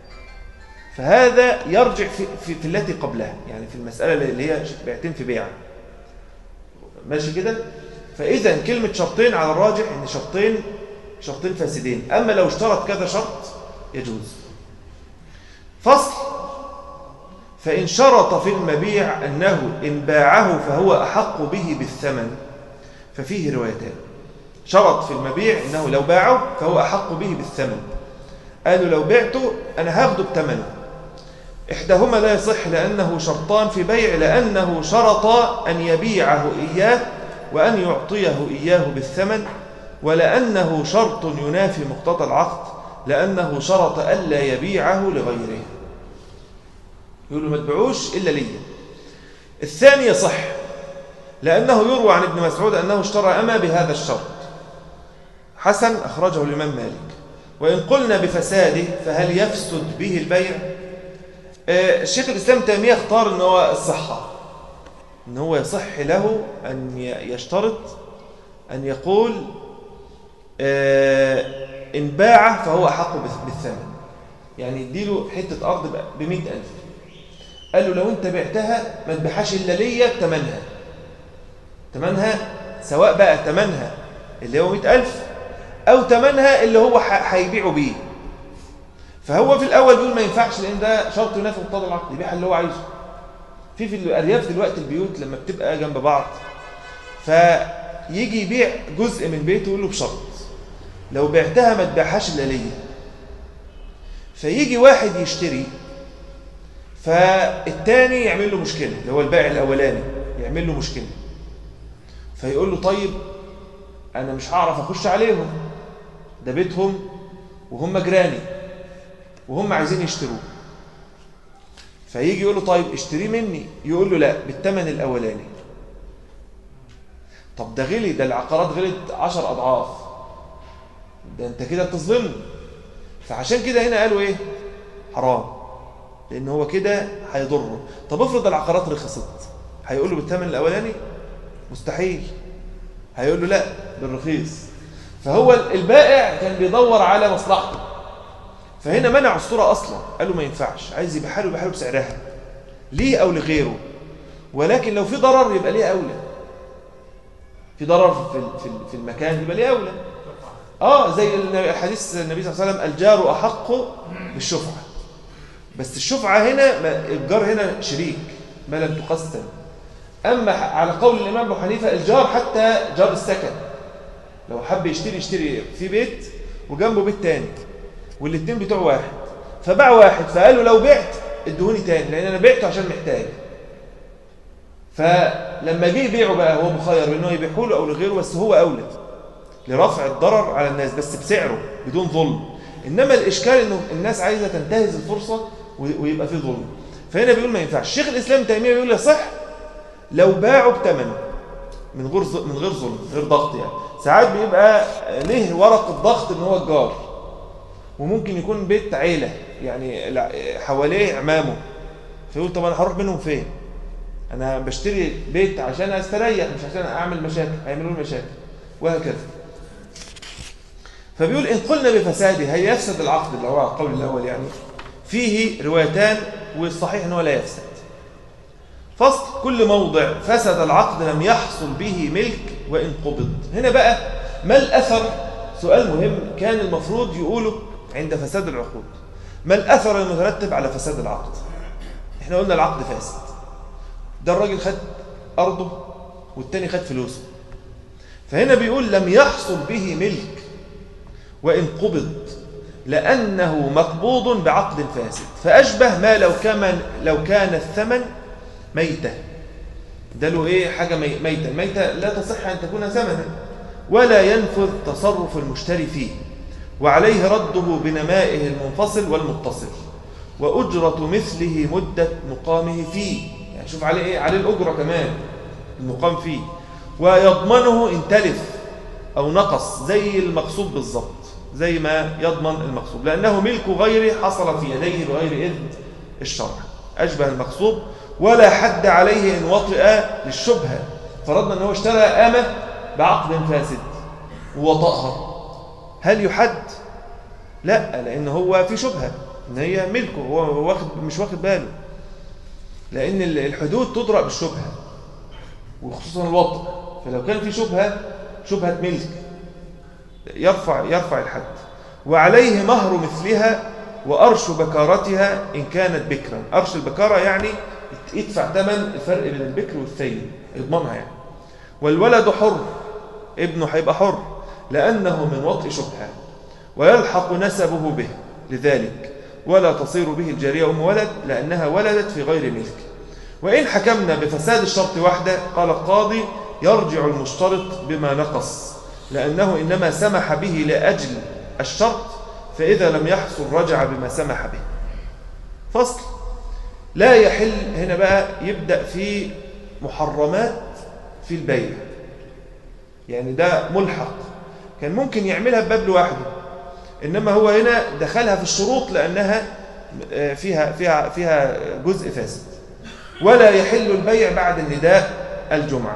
فهذا يرجع في, في, في التي قبلها يعني في المسألة اللي هي بيعتين في بيع ماشي كده فإذا كلمة شرطين على الراجح إن شرطين شرطين فاسدين أما لو اشترط كذا شرط يجوز فصل فإن شرط في المبيع أنه إن باعه فهو أحق به بالثمن ففيه روايتان شرط في المبيع انه لو باعه فهو احق به بالثمن قالوا لو بعته انا هاخده بثمنه احداهما لا يصح لانه شرطان في بيع لانه شرط ان يبيعه اياه وان يعطيه اياه بالثمن ولانه شرط ينافي مقتضى العقد لانه شرط الا يبيعه لغيره يقول له ما تبيعوش الا ليا الثاني يصح لانه يروى عن ابن مسعود انه اشترى اما بهذا الشرط حسن اخرجه الامام مالك وان قلنا بفساده فهل يفسد به البيع آه، الشيخ الاسلام تيميه اختار ان هو الصحه ان هو يصح له ان ي- يشترط ان يقول آه، ان باع فهو احق بث- بالثمن يعني يديله حته ارض ب 100000 قال له لو انت بعتها ما تبيعهاش الا ليا بثمنها ثمنها سواء بقى ثمنها اللي هو 100000 او ثمنها اللي هو ح- هيبيعه بيه فهو في الاول بيقول ما ينفعش لان ده شرط ينافي مقتضى العقد يبيع اللي هو عايزه في في الارياف دلوقتي البيوت لما بتبقى جنب بعض فيجي يبيع جزء من بيته يقول له بشرط لو بعتها ما تبيعهاش الا ليا فيجي واحد يشتري فالتاني يعمل له مشكله اللي هو البائع الاولاني يعمل له مشكله فيقول له طيب انا مش هعرف اخش عليهم ده بيتهم وهم جيراني وهم عايزين يشتروه فيجي يقول له طيب اشتريه مني يقول له لا بالثمن الاولاني طب ده غلي ده العقارات غلت عشر اضعاف ده انت كده بتظلمني فعشان كده هنا قالوا ايه حرام لان هو كده هيضره طب افرض العقارات رخصت هيقول له بالثمن الاولاني مستحيل هيقول له لا بالرخيص فهو البائع كان بيدور على مصلحته فهنا منع الصورة أصلا قالوا ما ينفعش عايز يبقى حاله يبقى حاله بسعرها ليه أو لغيره ولكن لو في ضرر يبقى ليه أولى في ضرر في في في المكان يبقى ليه أولى اه زي الحديث النبي صلى الله عليه وسلم الجار أحق بالشفعة بس الشفعة هنا ما- الجار هنا شريك ما لم تقسم أما ح- على قول الإمام أبو حنيفة الجار حتى جار السكن لو حب يشتري يشتري في بيت وجنبه بيت تاني والاثنين بتوع واحد فباع واحد فقال له لو بعت ادهوني تاني لان انا بعته عشان محتاج فلما جه يبيعه بقى هو مخير بانه يبيعه له او لغيره بس هو اولى لرفع الضرر على الناس بس بسعره بدون ظلم انما الاشكال انه الناس عايزه تنتهز الفرصه و- ويبقى في ظلم فهنا بيقول ما ينفعش الشيخ الاسلام تيميه بيقول يصح لو باعوا بثمنه من غير ظ- من غير ظلم من غير ضغط يعني ساعات بيبقى له ورقه ضغط ان هو الجار وممكن يكون بيت عيلة يعني الع- حواليه عمامه فيقول طب انا هروح منهم فين انا بشتري بيت عشان استريح مش عشان اعمل مشاكل هيعملوا لي مشاكل وهكذا فبيقول ان قلنا بفساده هي يفسد العقد اللي هو القول الاول يعني فيه روايتان والصحيح ان هو لا يفسد فصل كل موضع فسد العقد لم يحصل به ملك وإن قبض هنا بقى ما الأثر سؤال مهم كان المفروض يقوله عند فساد العقود ما الأثر المترتب على فساد العقد احنا قلنا العقد فاسد ده الراجل خد أرضه والتاني خد فلوسه فهنا بيقول لم يحصل به ملك وإن قبض لأنه مقبوض بعقد فاسد فأشبه ما لو كان لو كان الثمن ميتة ده له إيه حاجة مي- ميتة الميتة لا تصح أن تكون ثمنا ولا ينفذ تصرف المشتري فيه وعليه رده بنمائه المنفصل والمتصل وأجرة مثله مدة مقامه فيه يعني شوف عليه إيه عليه الأجرة كمان المقام فيه ويضمنه إن تلف أو نقص زي المقصود بالضبط زي ما يضمن المقصود لأنه ملك غيره حصل في يديه بغير إذن الشرع أشبه المقصود ولا حد عليه إن وطئ للشبهة فرضنا أنه اشترى أمة بعقد فاسد ووطأها هل يحد؟ لا لأن هو في شبهة إن هي ملكه هو واخد مش واخد باله لأن الحدود تضرب بالشبهة وخصوصا الوطء فلو كان في شبهة شبهة ملك يرفع يرفع الحد وعليه مهر مثلها وأرش بكارتها إن كانت بكرا أرش البكارة يعني يدفع ثمن الفرق بين البكر والثيب يضمنها يعني والولد حر ابنه هيبقى حر لأنه من وطء شبهة ويلحق نسبه به لذلك ولا تصير به الجارية أم ولد لأنها ولدت في غير ملك وإن حكمنا بفساد الشرط وحده قال القاضي يرجع المشترط بما نقص لأنه إنما سمح به لأجل الشرط فإذا لم يحصل رجع بما سمح به فصل لا يحل هنا بقى يبدأ في محرمات في البيع يعني ده ملحق كان ممكن يعملها بباب لوحده إنما هو هنا دخلها في الشروط لأنها فيها, فيها, فيها جزء فاسد ولا يحل البيع بعد النداء الجمعة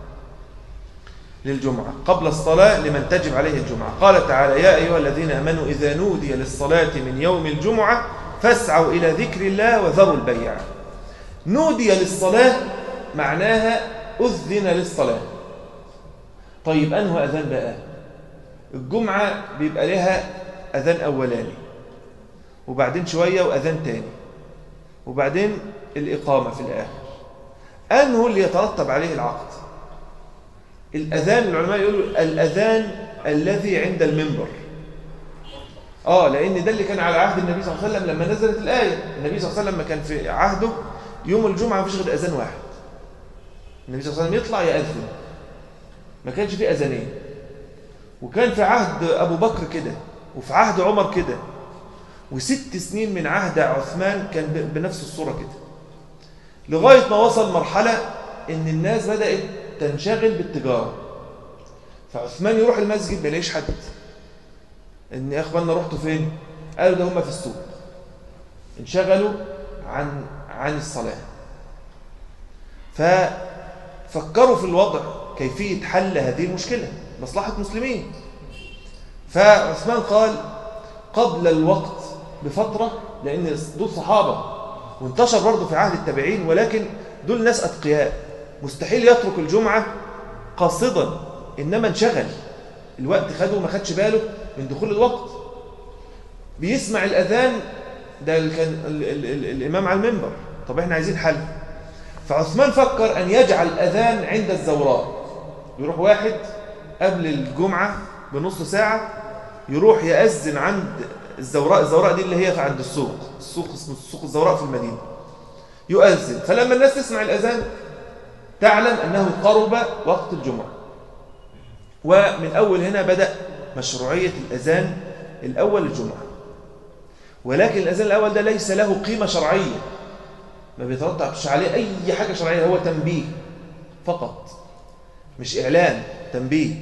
للجمعة قبل الصلاة لمن تجب عليه الجمعة قال تعالى يا أيها الذين أمنوا إذا نودي للصلاة من يوم الجمعة فاسعوا إلى ذكر الله وذروا البيع نودي للصلاة معناها أذن للصلاة طيب أنه أذان بقى الجمعة بيبقى لها أذان أولاني وبعدين شوية وأذان تاني وبعدين الإقامة في الآخر أنه اللي يترتب عليه العقد الأذان العلماء يقولوا الأذان الذي عند المنبر آه لأن ده اللي كان على عهد النبي صلى الله عليه وسلم لما نزلت الآية النبي صلى الله عليه وسلم كان في عهده يوم الجمعة ما فيش غير أذان واحد النبي صلى الله عليه وسلم يطلع يأذن ما كانش فيه أذانين وكان في عهد أبو بكر كده وفي عهد عمر كده وست سنين من عهد عثمان كان بنفس الصورة كده لغاية ما وصل مرحلة إن الناس بدأت تنشغل بالتجارة فعثمان يروح المسجد ما يلاقيش حد إن يا إخواننا رحتوا فين؟ قالوا ده هم في السوق انشغلوا عن عن الصلاة ففكروا في الوضع كيفية حل هذه المشكلة مصلحة مسلمين فعثمان قال قبل الوقت بفترة لأن دول صحابة وانتشر برضه في عهد التابعين ولكن دول ناس أتقياء مستحيل يترك الجمعة قاصدا إنما انشغل الوقت خده ما خدش باله من دخول الوقت بيسمع الأذان ده اللي كان ال ال ال الإمام على المنبر طب احنا عايزين حل فعثمان فكر أن يجعل الأذان عند الزوراء يروح واحد قبل الجمعة بنص ساعة يروح يأذن عند الزوراء الزوراء دي اللي هي عند السوق السوق اسمه السوق الزوراء في المدينة يؤذن فلما الناس تسمع الأذان تعلم أنه قرب وقت الجمعة ومن أول هنا بدأ مشروعية الأذان الأول الجمعة ولكن الأذان الأول ده ليس له قيمة شرعية ما بيترتبش عليه أي حاجة شرعية هو تنبيه فقط مش إعلان تنبيه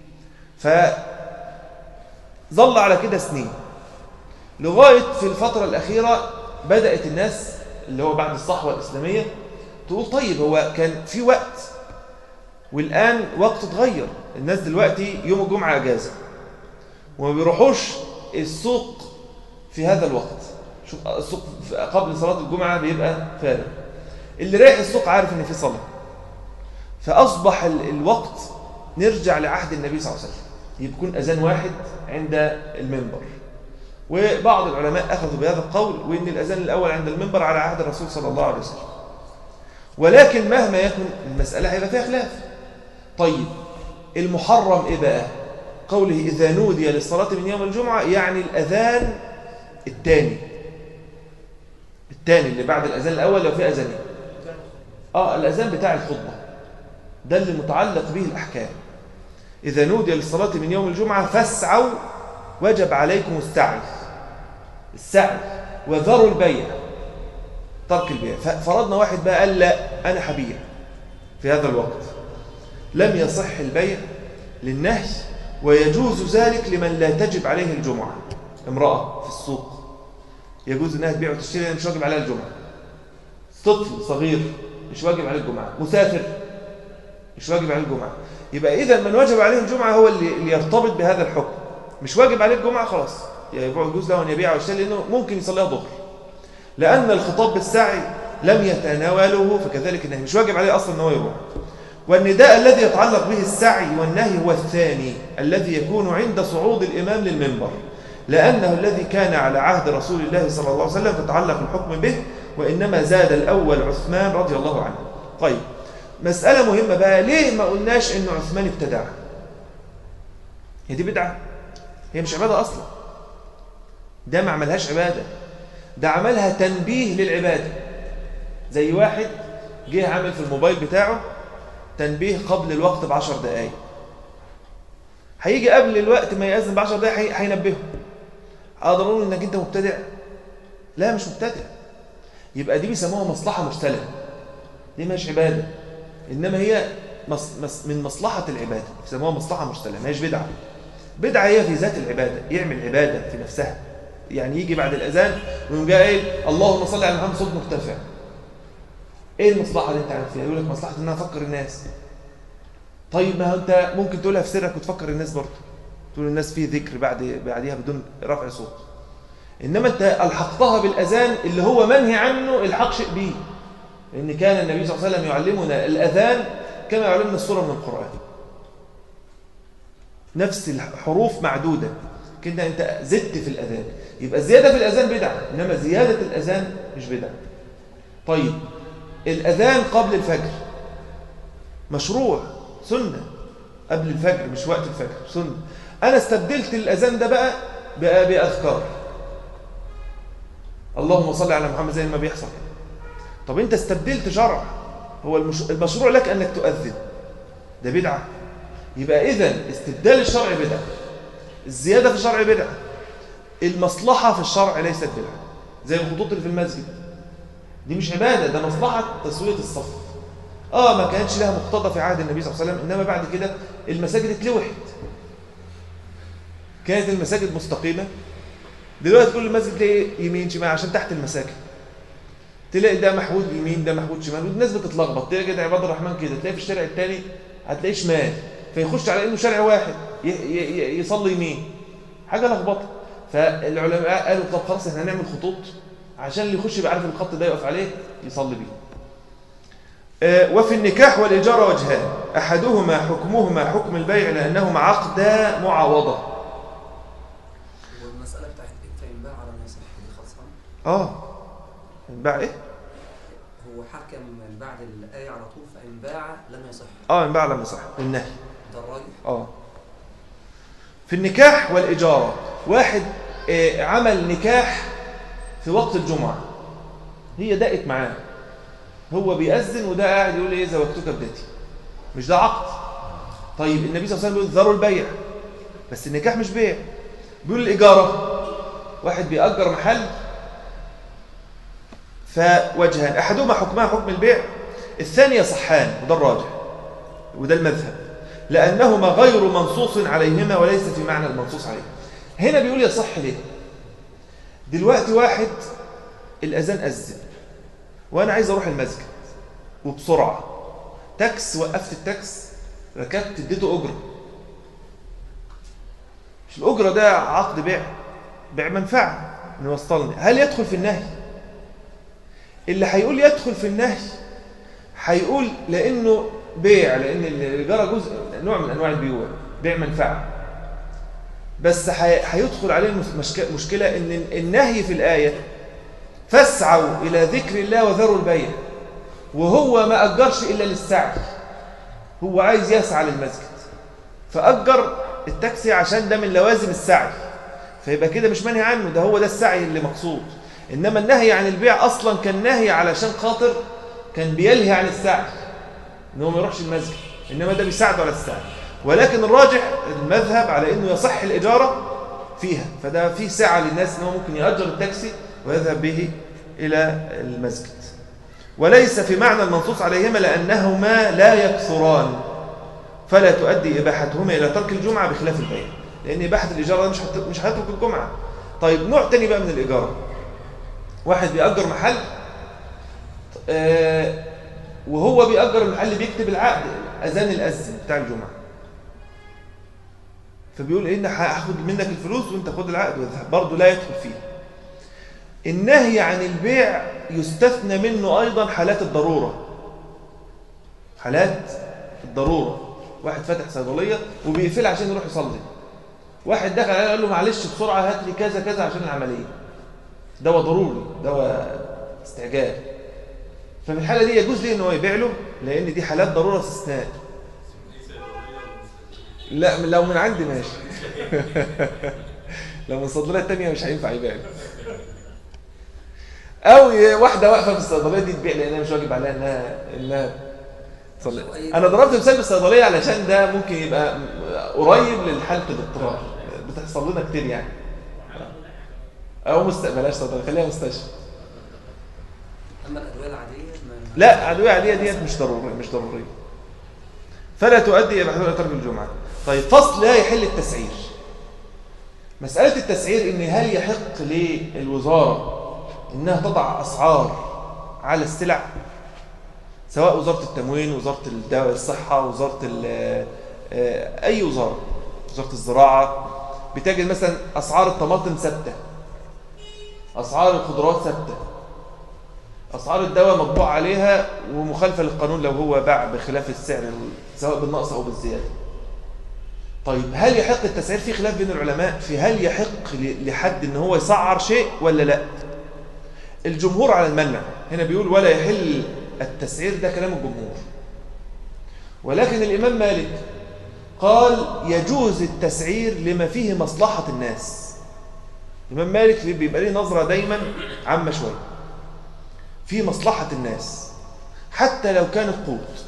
فظل على كده سنين لغاية في الفترة الأخيرة بدأت الناس اللي هو بعد الصحوة الإسلامية تقول طيب هو كان في وقت والآن وقت اتغير الناس دلوقتي يوم الجمعة أجازة وما بيروحوش السوق في هذا الوقت شوف السوق قبل صلاة الجمعة بيبقى فارغ اللي رايح السوق عارف ان في صلاة فأصبح الوقت نرجع لعهد النبي صلى الله عليه وسلم يكون أذان واحد عند المنبر وبعض العلماء أخذوا بهذا القول وإن الأذان الأول عند المنبر على عهد الرسول صلى الله عليه وسلم ولكن مهما يكن المسألة هيبقى فيها خلاف طيب المحرم إيه بقى قوله إذا نودي للصلاة من يوم الجمعة يعني الأذان الثاني الثاني اللي بعد الأذان الأول لو في أذانين آه الأذان بتاع الخطبة ده اللي متعلق به الأحكام إذا نودي للصلاة من يوم الجمعة فاسعوا وجب عليكم السعي السعي وذروا البيع ترك البيع فرضنا واحد بقى قال لا أنا هبيع في هذا الوقت لم يصح البيع للنهي ويجوز ذلك لمن لا تجب عليه الجمعة امرأة في السوق يجوز انها تبيع وتشتري مش واجب عليها الجمعة طفل صغير مش واجب عليه الجمعة مسافر مش واجب عليه الجمعة يبقى إذا من واجب عليه الجمعة هو اللي, اللي يرتبط بهذا الحكم مش واجب عليه الجمعة خلاص يجوز له أن يبيع ويشتري لأنه ممكن يصليها ظهر لأن الخطاب بالسعي لم يتناوله فكذلك النهي مش واجب عليه أصلا أنه يروح والنداء الذي يتعلق به السعي والنهي هو الثاني الذي يكون عند صعود الإمام للمنبر لأنه الذي كان على عهد رسول الله صلى الله عليه وسلم فتعلق الحكم به وإنما زاد الأول عثمان رضي الله عنه طيب مسألة مهمة بقى ليه ما قلناش إنه عثمان ابتدع هي دي بدعة هي مش عبادة أصلا ده ما عملهاش عبادة ده عملها تنبيه للعبادة زي واحد جه عامل في الموبايل بتاعه تنبيه قبل الوقت بعشر دقايق هيجي قبل الوقت ما يأذن بعشر دقايق هي- هينبهه اقدر اقول انك انت مبتدع لا مش مبتدع يبقى دي بيسموها مصلحة مرسلة دي مش عبادة إنما هي مص مص من مصلحة العبادة بيسموها مصلحة مرسلة ما هيش بدعة بدعة هي في ذات العبادة يعمل عبادة في نفسها يعني يجي بعد الأذان ويقوم جاي قايل اللهم صل على محمد صوت مرتفع ايه المصلحة اللي انت عارف فيها يقول لك مصلحة ان انا افكر الناس طيب ما هو انت ممكن تقولها في سرك وتفكر الناس برضه تقول الناس في ذكر بعد بعديها بدون رفع صوت انما انت الحقتها بالاذان اللي هو منهي عنه الحق شيء به لان كان النبي صلى الله عليه وسلم يعلمنا الاذان كما يعلمنا السوره من القران نفس الحروف معدوده كده انت زدت في الاذان يبقى الزياده في الاذان بدعه انما زياده الاذان مش بدعه طيب الاذان قبل الفجر مشروع سنه قبل الفجر مش وقت الفجر سنه انا استبدلت الاذان ده بقى بقى باذكار اللهم صل على محمد زي ما بيحصل طب انت استبدلت شرع هو المش... المشروع لك انك تؤذن ده بدعه يبقى اذا استبدال الشرع بدعه الزياده في الشرع بدعه المصلحه في الشرع ليست بدعه زي الخطوط اللي في المسجد دي مش عباده ده مصلحه تسويه الصف اه ما كانتش لها مقتضى في عهد النبي صلى الله عليه وسلم انما بعد كده المساجد اتلوحت كانت المساجد مستقيمه دلوقتي كل مسجد تلاقي يمين شمال عشان تحت المساكن تلاقي ده محمود يمين ده محمود شمال والناس بتتلخبط تلاقي كده عباد الرحمن كده تلاقي في الشارع الثاني هتلاقيه شمال فيخش على انه شارع واحد ي- ي- ي- يصلي يمين حاجه لخبطه فالعلماء قالوا طب خلاص احنا هنعمل خطوط عشان اللي يخش يبقى عارف الخط ده يقف عليه يصلي بيه آه، وفي النكاح والإجارة وجهان أحدهما حكمهما حكم البيع لأنهما عقدا معاوضة والمسألة بتاعت إمتى ينباع على ما يصح دي خلصان آه انباع إيه؟ هو حكم من بعد الآية على طول فإن باع لم يصح آه انباع لما صح النهي ده الراجح آه في النكاح والإجارة واحد آه، عمل نكاح في وقت الجمعة هي دقت معاه هو بيأذن وده قاعد يقول ايه زوجتك ابنتي مش ده عقد طيب النبي صلى الله عليه وسلم بيقول ذروا البيع بس النكاح مش بيع بيقول الإجارة واحد بيأجر محل فوجهان أحدهما حكمها حكم البيع الثاني يصحان وده الراجح وده المذهب لأنهما غير منصوص عليهما وليس في معنى المنصوص عليه هنا بيقول يصح ليه دلوقتي واحد الأذان أذن وأنا عايز أروح المسجد وبسرعة تاكس وقفت التاكس ركبت اديته أجرة مش الأجرة ده عقد بيع بيع منفعة إنه يوصلني هل يدخل في النهي اللي هيقول يدخل في النهي هيقول لأنه بيع لأن الإجارة جزء نوع من أنواع البيوع بيع منفعة بس هي- هيدخل عليه المس- مشك- مشكلة إن النهي في الآية فاسعوا إلى ذكر الله وذروا البيع وهو ما أجرش إلا للسعي هو عايز يسعى للمسجد فأجر التاكسي عشان ده من لوازم السعي فيبقى كده مش منهي عنه ده هو ده السعي اللي مقصود إنما النهي عن البيع أصلا كان نهي علشان خاطر كان بيلهي عن السعي إن هو ما يروحش المسجد إنما ده بيساعده على السعي ولكن الراجح المذهب على إنه يصح الإجارة فيها فده فيه سعة للناس إن هو ممكن يأجر التاكسي ويذهب به إلى المسجد وليس في معنى المنصوص عليهما لأنهما لا يكثران فلا تؤدي إباحتهما إلى ترك الجمعة بخلاف البيع لأن إباحة الإجارة ده مش هت- مش هيترك الجمعة طيب نوع تاني بقى من الإجارة واحد بيأجر محل آه، وهو بيأجر المحل بيكتب العقد أذان الأذن بتاع الجمعة فبيقول إيه إن هاخد منك الفلوس وأنت خد العقد واذهب برضه لا يدخل فيه النهي عن البيع يستثنى منه أيضا حالات الضرورة حالات الضرورة واحد فاتح صيدلية وبيقفلها عشان يروح يصلي واحد دخل عليه قال له معلش بسرعة هات لي كذا كذا عشان العملية دواء ضروري دواء استعجال ففي الحالة دي يجوز ليه ان هو يبيع له لأن دي حالات ضرورة استثناء لا لو من عندي ماشي لو من الصيدليه التانية مش هينفع يبيع او ي- واحده واقفه في الصيدليه دي تبيع لانها مش واجب عليها انها انها تصلي انا ضربت مثال بالصيدليه علشان ده ممكن يبقى م- قريب لحاله الاضطرار بتحصل لنا كتير يعني او مست... بلاش صيدليه خليها مستشفى اما الادويه العاديه ما لا ادويه عاديه ديت مش ضروريه مش ضروريه فلا تؤدي الى محذور ترك الجمعه طيب فصل لا يحل التسعير مساله التسعير ان هل يحق للوزاره انها تضع اسعار على السلع سواء وزاره التموين وزاره الدواء الصحه وزاره ال- آه، اي وزاره وزاره الزراعه بتجد مثلا اسعار الطماطم ثابته اسعار الخضروات ثابته اسعار الدواء مطبوع عليها ومخالفه للقانون لو هو باع بخلاف السعر سواء بالنقص او بالزياده طيب هل يحق التسعير في خلاف بين العلماء في هل يحق ل- لحد ان هو يسعر شيء ولا لا الجمهور على المنع هنا بيقول ولا يحل التسعير ده كلام الجمهور ولكن الامام مالك قال يجوز التسعير لما فيه مصلحه الناس الامام مالك بيبقى ليه نظره دايما عامه شويه في مصلحة الناس حتى لو كان القوت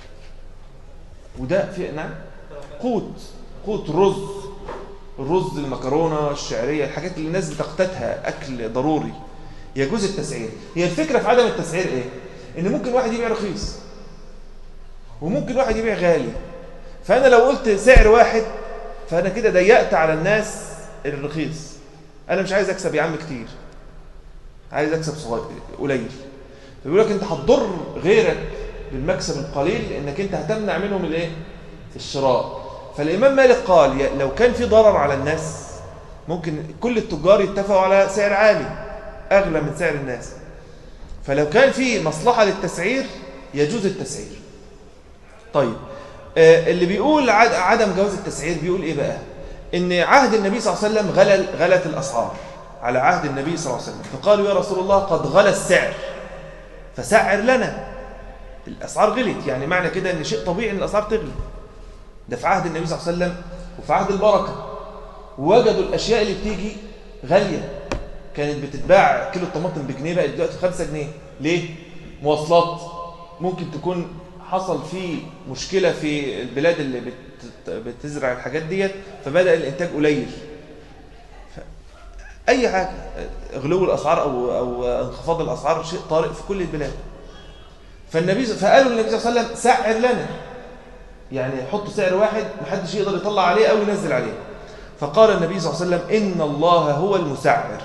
وده في نعم قوت قوت رز الرز المكرونة الشعرية الحاجات اللي الناس بتقتاتها أكل ضروري يجوز التسعير هي الفكرة في عدم التسعير إيه؟ إن ممكن واحد يبيع رخيص وممكن واحد يبيع غالي فأنا لو قلت سعر واحد فأنا كده ضيقت على الناس الرخيص أنا مش عايز أكسب يا عم كتير عايز أكسب صغير قليل فبيقول لك أنت هتضر غيرك بالمكسب القليل لأنك أنت هتمنع منهم الإيه؟ الشراء فالإمام مالك قال يا- لو كان في ضرر على الناس ممكن كل التجار يتفقوا على سعر عالي أغلى من سعر الناس فلو كان في مصلحة للتسعير يجوز التسعير طيب آه، اللي بيقول عد- عدم جواز التسعير بيقول ايه بقى ان عهد النبي صلى الله عليه وسلم غلى غلت الاسعار على عهد النبي صلى الله عليه وسلم فقالوا يا رسول الله قد غلى السعر فسعر لنا الاسعار غلت يعني معنى كده ان شيء طبيعي ان الاسعار تغلي ده في عهد النبي صلى الله عليه وسلم وفي عهد البركه وجدوا الاشياء اللي بتيجي غاليه كانت بتتباع كيلو الطماطم بجنيه بقت دلوقتي 5 جنيه ليه مواصلات ممكن تكون حصل فيه مشكله في البلاد اللي بت- بتزرع الحاجات ديت فبدا الانتاج قليل ف- اي حاجه غلو الاسعار او او انخفاض الاسعار شيء طارئ في كل البلاد فالنبي فقالوا للنبي صلى الله عليه وسلم سعر لنا يعني حط سعر واحد محدش يقدر يطلع عليه او ينزل عليه فقال النبي صلى الله عليه وسلم ان الله هو المسعر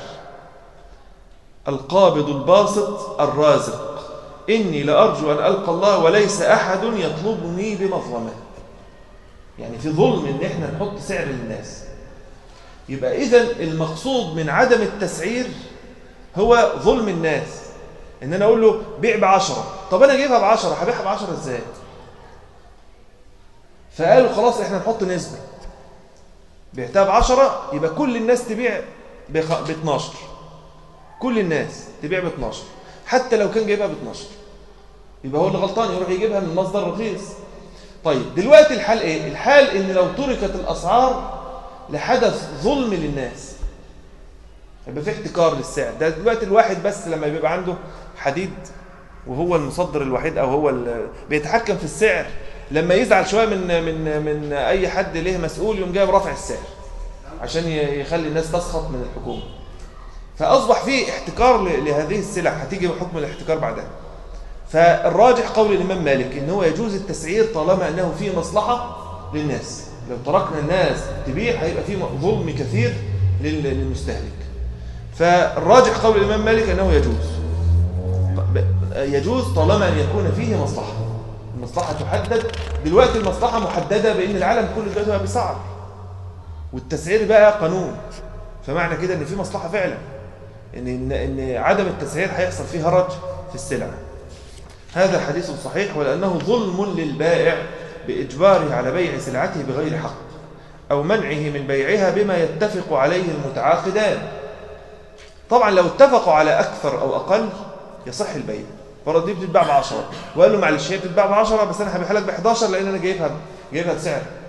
القابض الباسط الرازق إني لأرجو أن ألقى الله وليس أحد يطلبني بمظلمة يعني في ظلم إن إحنا نحط سعر للناس يبقى إذا المقصود من عدم التسعير هو ظلم الناس إن أنا أقول له بيع بعشرة طب أنا أجيبها بعشرة هبيعها بعشرة إزاي فقالوا خلاص إحنا نحط نسبة بعتها بعشرة يبقى كل الناس تبيع ب 12 كل الناس تبيع ب 12 حتى لو كان جايبها ب 12 يبقى هو اللي غلطان يروح يجيبها من مصدر رخيص طيب دلوقتي الحال ايه الحال ان لو تركت الاسعار لحدث ظلم للناس يبقى في احتكار للسعر ده دلوقتي الواحد بس لما بيبقى عنده حديد وهو المصدر الوحيد او هو ال- بيتحكم في السعر لما يزعل شويه من من من اي حد ليه مسؤول يقوم جايب رافع السعر عشان ي- يخلي الناس تسخط من الحكومه فأصبح فيه احتكار ل- لهذه السلع هتيجي حكم الاحتكار بعدها فالراجح قول الإمام مالك إن هو يجوز التسعير طالما أنه فيه مصلحة للناس لو تركنا الناس تبيع هيبقى فيه ظلم كثير لل- للمستهلك فالراجح قول الإمام مالك أنه يجوز ب- يجوز طالما أن يكون فيه مصلحة المصلحة تحدد دلوقتي المصلحة محددة بأن العالم كله دلوقتي بقى بيسعر والتسعير بقى قانون فمعنى كده ان في مصلحه فعلا ان ان, إن عدم التسعير هيحصل فيه هرج في السلع هذا حديث صحيح ولانه ظلم للبائع باجباره على بيع سلعته بغير حق او منعه من بيعها بما يتفق عليه المتعاقدان طبعا لو اتفقوا على اكثر او اقل يصح البيع فرض دي بتتباع ب 10 وقال له معلش هي بتتباع ب 10 بس انا هبيعها لك ب 11 لان انا جايبها جايبها بسعر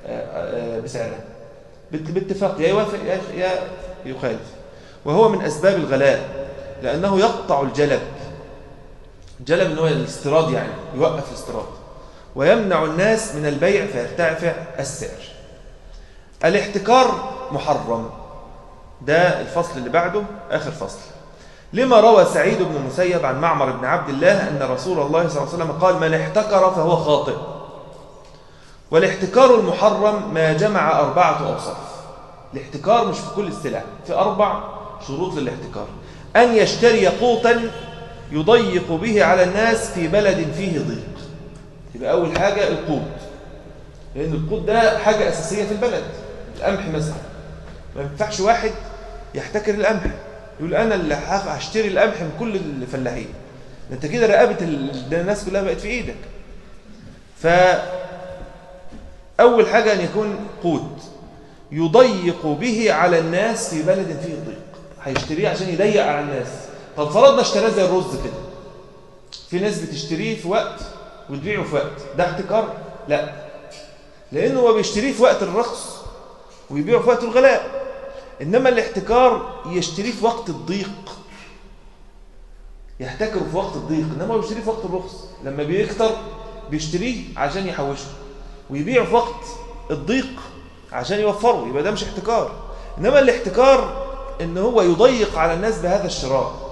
آه، آه، بسعرها بات- باتفاق يا يوافق يا- يا يخالف وهو من أسباب الغلاء لأنه يقطع الجلب جلب ان هو الاستيراد يعني يوقف الاستيراد ويمنع الناس من البيع فيرتفع السعر الاحتكار محرم ده الفصل اللي بعده آخر فصل لما روى سعيد بن المسيب عن معمر بن عبد الله أن رسول الله صلى الله عليه وسلم قال من احتكر فهو خاطئ والاحتكار المحرم ما جمع أربعة أوصاف الاحتكار مش في كل السلع في أربع شروط للاحتكار أن يشتري قوتا يضيق به على الناس في بلد فيه ضيق يبقى أول حاجة القوت لأن القوت ده حاجة أساسية في البلد القمح مثلا ما ينفعش واحد يحتكر القمح يقول أنا اللي هخ- هشتري القمح من كل الفلاحين ده أنت كده رقبة ال- ده الناس كلها بقت في إيدك فأول حاجة أن يكون قوت يضيق به على الناس في بلد فيه ضيق هيشتريه عشان يضيق على الناس طب فرضنا اشتراه زي الرز كده في ناس بتشتريه في وقت وتبيعه في وقت ده احتكار لا لانه هو بيشتريه في وقت الرخص ويبيعه في وقت الغلاء انما الاحتكار يشتريه في وقت الضيق يحتكره في وقت الضيق انما هو بيشتريه في وقت الرخص لما بيكتر بيشتريه عشان يحوشه ويبيعه في وقت الضيق عشان يوفره يبقى ده مش احتكار انما الاحتكار ان هو يضيق على الناس بهذا الشراء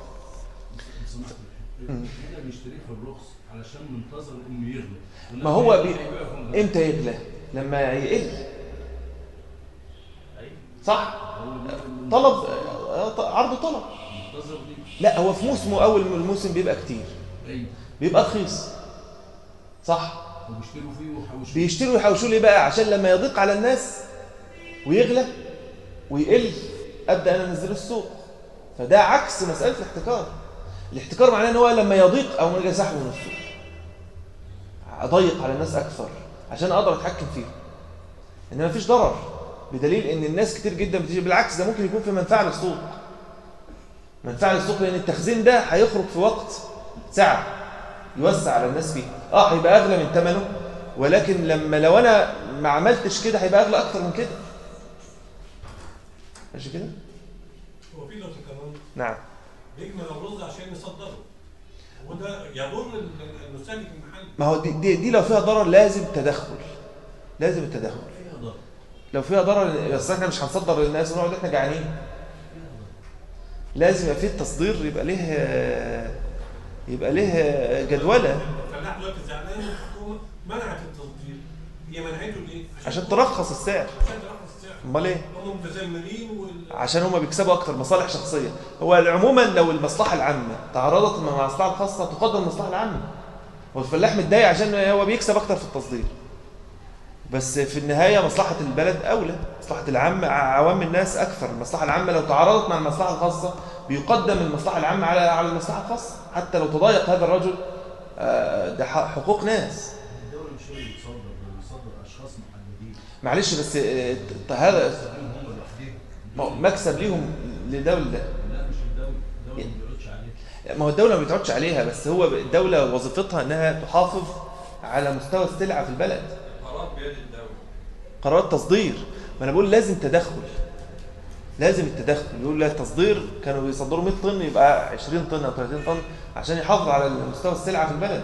احنا بنشتريه في الرخص علشان منتظر انه يغلى ما هو بي... هيبيعه في الغلاء. امتى يغلى لما يقل أيوة. صح هو بي- طلب آه، عرض وطلب منتظر دي لا هو في موسمه اول الموسم بيبقى كتير ايوه بيبقى رخيص صح وبيشتروا فيه ويحوشوا بيشتروا يحوشوا ليه بقى عشان لما يضيق على الناس ويغلى ويقل ابدا انا انزله السوق فده عكس مساله الاحتكار الاحتكار معناه ان هو لما يضيق او نرجع سحبه من السوق اضيق على الناس اكثر عشان اقدر اتحكم فيه انما مفيش ضرر بدليل ان الناس كتير جدا بتيجي بالعكس ده ممكن يكون في منفعه للسوق منفعه للسوق لان التخزين ده هيخرج في وقت ساعه يوسع على الناس فيه اه هيبقى اغلى من ثمنه ولكن لما لو انا ما عملتش كده هيبقى اغلى اكتر من كده ماشي كده هو في نقطة كمان نعم بيجمل الرز عشان يصدره وده يضر ال- المستهلك المحلي ما هو دي, دي, دي لو فيها ضرر لازم تدخل لازم التدخل فيها ضرر لو فيها ضرر بس احنا مش هنصدر للناس ونقعد احنا جعانين فيها ضرر لازم يبقى فيه التصدير يبقى ليه يبقى ليه جدوله الفلاح دلوقتي زعلان الحكومة منعت التصدير هي منعته ليه؟ عشان ترخص السعر عشان ترخص السعر امال ايه هم متذمرين وال عشان هما بيكسبوا اكتر مصالح شخصيه هو عموما لو المصلحه العامه تعارضت مع المصلحه الخاصه تقدم المصلحه العامه هو الفلاح متضايق عشان هو بيكسب اكتر في التصدير بس في النهايه مصلحه البلد اولى مصلحه العامه عوام الناس اكثر المصلحه العامه لو تعارضت مع المصلحه الخاصه بيقدم المصلحه العامه على على المصلحه الخاصه حتى لو تضايق هذا الرجل آه، ده ح- حقوق ناس الدولة مش هي اللي بتصدر ده بتصدر اشخاص محددين معلش بس آه، ت- هذا هم هم لوحدهم ما هو مكسب ليهم لدوله لا مش الدولة الدولة ما بيقعدش عليها ما هو الدولة ما بتقعدش عليها بس هو الدولة وظيفتها انها تحافظ على مستوى السلعة في البلد القرار بيد الدولة قرارات تصدير ما انا بقول لازم تدخل لازم التدخل يقول لا التصدير كانوا بيصدروا 100 طن يبقى 20 طن او 30 طن عشان يحافظ على مستوى السلعة في البلد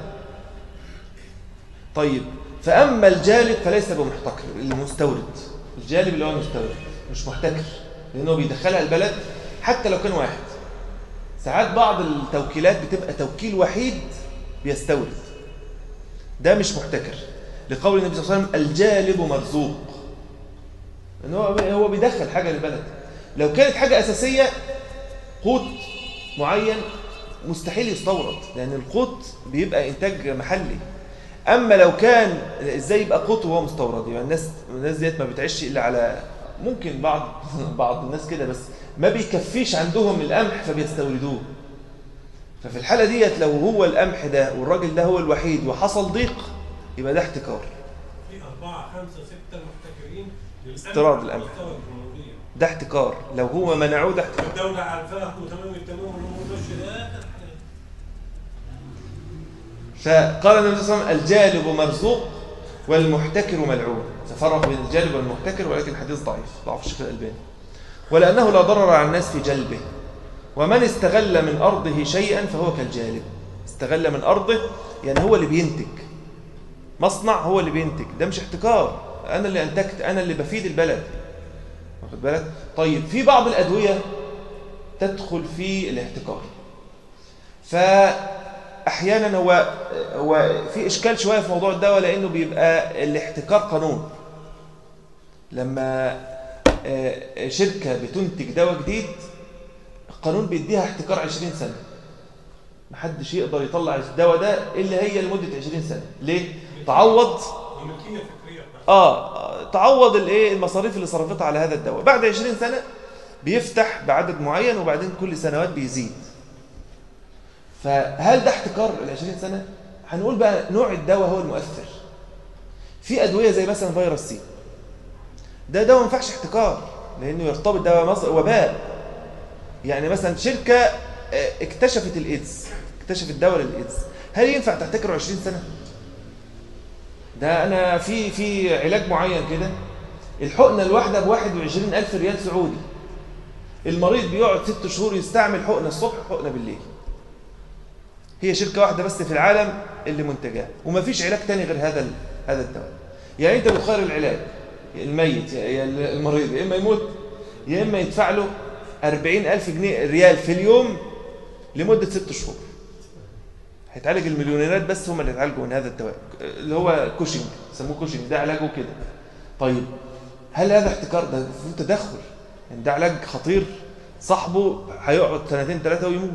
طيب فأما الجالب فليس بمحتكر المستورد الجالب اللي هو المستورد مش محتكر لأنه بيدخلها البلد حتى لو كان واحد ساعات بعض التوكيلات بتبقى توكيل وحيد بيستورد ده مش محتكر لقول النبي صلى الله عليه وسلم الجالب مرزوق ان هو هو بيدخل حاجه للبلد لو كانت حاجه اساسيه قوت معين مستحيل يستورد لان القوت بيبقى انتاج محلي اما لو كان ازاي يبقى قوت وهو مستورد يبقى الناس الناس ديت ما بتعيش الا على ممكن بعض بعض الناس كده بس ما بيكفيش عندهم القمح فبيستوردوه ففي الحاله ديت لو هو القمح ده والراجل ده هو الوحيد وحصل ضيق يبقى ده احتكار في أربعة خمسة ستة محتكرين للأمن استيراد على الأمن. مستوى الجمهورية ده احتكار لو هو منعوه ده احتكار والدولة عارفاه وتمام التمام وهو ماشي ده فقال النبي صلى الله عليه وسلم الجالب مرزوق والمحتكر ملعون تفرق بين الجالب والمحتكر ولكن الحديث ضعيف ضعف الشيخ الألباني ولأنه لا ضرر على الناس في جلبه ومن استغل من أرضه شيئا فهو كالجالب استغل من أرضه يعني هو اللي بينتج مصنع هو اللي بينتج ده مش احتكار أنا اللي أنتجت أنا اللي بفيد البلد واخد بالك طيب في بعض الأدوية تدخل في الاحتكار فأحيانا هو هو في إشكال شوية في موضوع الدواء لأنه بيبقى الاحتكار قانون لما آه، شركة بتنتج دواء جديد القانون بيديها احتكار 20 سنة محدش يقدر يطلع الدواء ده إلا هي لمدة 20 سنة ليه؟ تعوض دي ملكيه فكريه بتاعت اه تعوض الايه المصاريف اللي صرفتها على هذا الدواء بعد 20 سنة بيفتح بعدد معين وبعدين كل سنوات بيزيد فهل ده احتكار ال 20 سنة هنقول بقى نوع الدواء هو المؤثر في ادوية زي مثلا فيروس سي ده دواء ما ينفعش احتكار لانه يرتبط ده مص- وباء يعني مثلا شركة آه، اكتشفت الايدز اكتشفت دواء للايدز هل ينفع تحتكره 20 سنة ده انا في في علاج معين كده الحقنه الواحده ب 21000 ريال سعودي المريض بيقعد ست شهور يستعمل حقنه الصبح وحقنه بالليل هي شركه واحده بس في العالم اللي منتجاها ومفيش علاج تاني غير هذا ال- هذا الدواء يعني انت بتخير العلاج الميت يا يا المريض يا اما يموت يا اما يدفع له 40000 جنيه ريال في اليوم لمده ست شهور هيتعالج المليونيرات بس هم اللي يتعالجوا من هذا الدواء اللي هو كوشنج يسموه كوشنج ده علاجه كده طيب هل هذا احتكار ده في تدخل يعني ده علاج خطير صاحبه هيقعد سنتين ثلاثه ويموت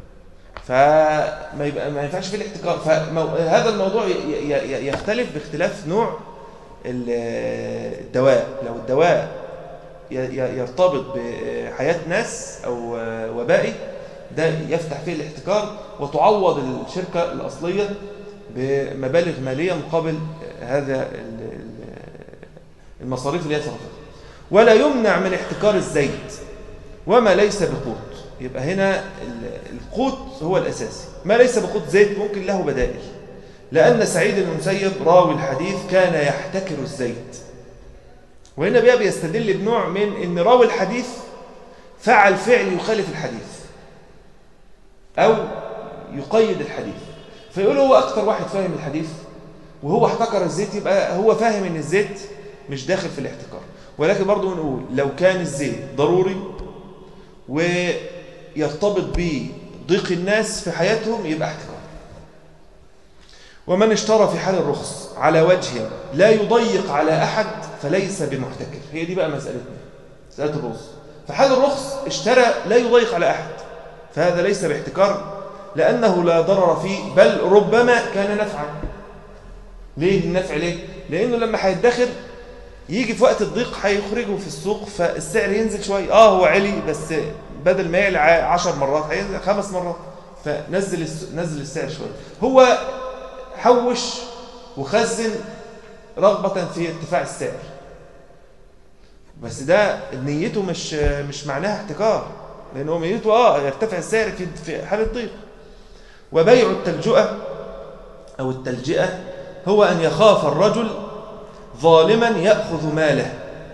فما يبقى ما ينفعش فيه الاحتكار فهذا الموضوع ي- ي- ي- يختلف باختلاف نوع ال- الدواء لو الدواء ي- ي- يرتبط بحياة ناس أو وبائي ده يفتح فيه الاحتكار وتعوض الشركة الأصلية بمبالغ مالية مقابل هذا ال- ال- المصاريف اللي هي صرفتها ولا يمنع من احتكار الزيت وما ليس بقوت يبقى هنا ال- القوت هو الأساسي ما ليس بقوت زيت ممكن له بدائل لأن سعيد بن المسيب راوي الحديث كان يحتكر الزيت وهنا بقى بيستدل بنوع من ان راوي الحديث فعل فعل يخالف الحديث او يقيد الحديث فيقول هو اكتر واحد فاهم الحديث وهو احتكر الزيت يبقى هو فاهم ان الزيت مش داخل في الاحتكار ولكن برضه بنقول لو كان الزيت ضروري ويرتبط بضيق الناس في حياتهم يبقى احتكار ومن اشترى في حال الرخص على وجه لا يضيق على أحد فليس بمحتكر هي دي بقى مسألتنا مسألة الرخص في حال الرخص اشترى لا يضيق على أحد فهذا ليس باحتكار لأنه لا ضرر فيه بل ربما كان نفعا ليه النفع ليه؟ لأنه لما هيدخر يجي في وقت الضيق هيخرجه في السوق فالسعر ينزل شوية اه هو علي بس بدل ما يعلى عشر مرات هينزل خمس مرات فنزل الس- نزل السعر شوية هو حوش وخزن رغبة في ارتفاع السعر بس ده نيته مش مش معناها احتكار لأنه نيته اه يرتفع السعر في في حالة ضيق وبيع التلجؤة أو التلجئة هو أن يخاف الرجل ظالما يأخذ ماله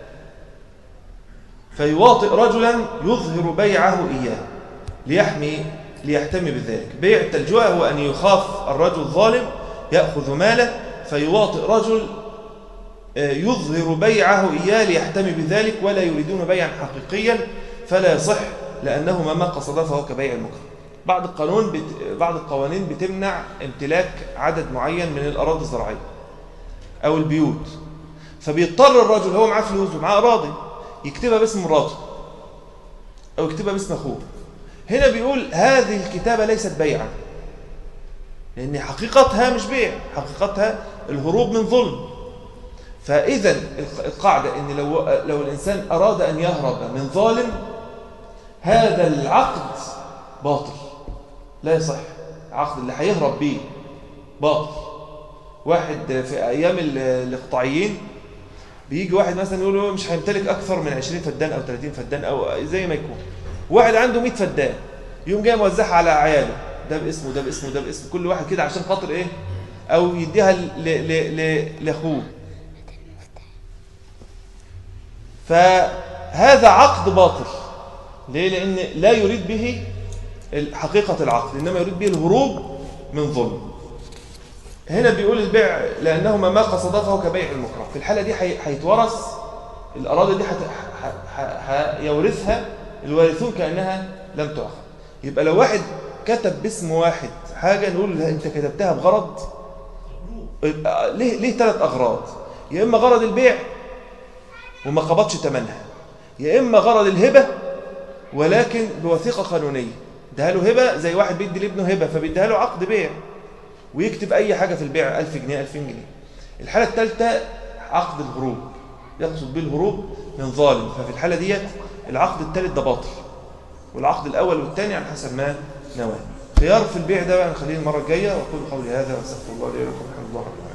فيواطئ رجلا يظهر بيعه إياه ليحمي ليحتمي بذلك بيع التلجؤة هو أن يخاف الرجل ظالم يأخذ ماله فيواطئ رجل آه، يظهر بيعه إياه ليحتمي بذلك ولا يريدون بيعا حقيقيا فلا يصح لأنه ما قصده فهو كبيع المكره بعض القانون بت... بعض القوانين بتمنع امتلاك عدد معين من الأراضي الزراعية أو البيوت فبيضطر الرجل هو معاه فلوس ومعاه أراضي يكتبها باسم مراته أو يكتبها باسم أخوه هنا بيقول هذه الكتابة ليست بيعا لأن حقيقتها مش بيع حقيقتها الهروب من ظلم فإذا القاعدة أن لو, لو الإنسان أراد أن يهرب من ظالم هذا العقد باطل لا يصح العقد اللي هيهرب بيه باطل واحد في أيام ال- الإقطاعيين بيجي واحد مثلا يقول له مش هيمتلك أكثر من 20 فدان أو 30 فدان أو زي ما يكون واحد عنده 100 فدان يوم جاي موزعها على عياله ده باسمه ده باسمه ده باسمه كل واحد كده عشان خاطر ايه او يديها ل- ل- ل- لاخوه فهذا عقد باطل ليه لان لا يريد به حقيقه العقد انما يريد به الهروب من ظلم هنا بيقول البيع لانهما ما قصدا كبيع المكره في الحاله دي هي- هيتورث الاراضي دي هت- ح- ح- هيورثها الوارثون كانها لم تؤخذ يبقى لو واحد كتب باسم واحد حاجه نقول له انت كتبتها بغرض يبقى ليه ليه ثلاث اغراض يا اما غرض البيع وما قبضش ثمنها يا اما غرض الهبه ولكن بوثيقه قانونيه اداها له هبه زي واحد بيدي لابنه هبه فبيديها له عقد بيع ويكتب اي حاجه في البيع 1000 جنيه 2000 جنيه الحاله الثالثه عقد الهروب يقصد به الهروب من ظالم ففي الحاله ديت العقد الثالث ده باطل والعقد الاول والثاني على حسب ما نواه خيار في البيع ده بقى نخليه المره الجايه واقول قولي هذا واستغفر الله لي ولكم الحمد لله رب العالمين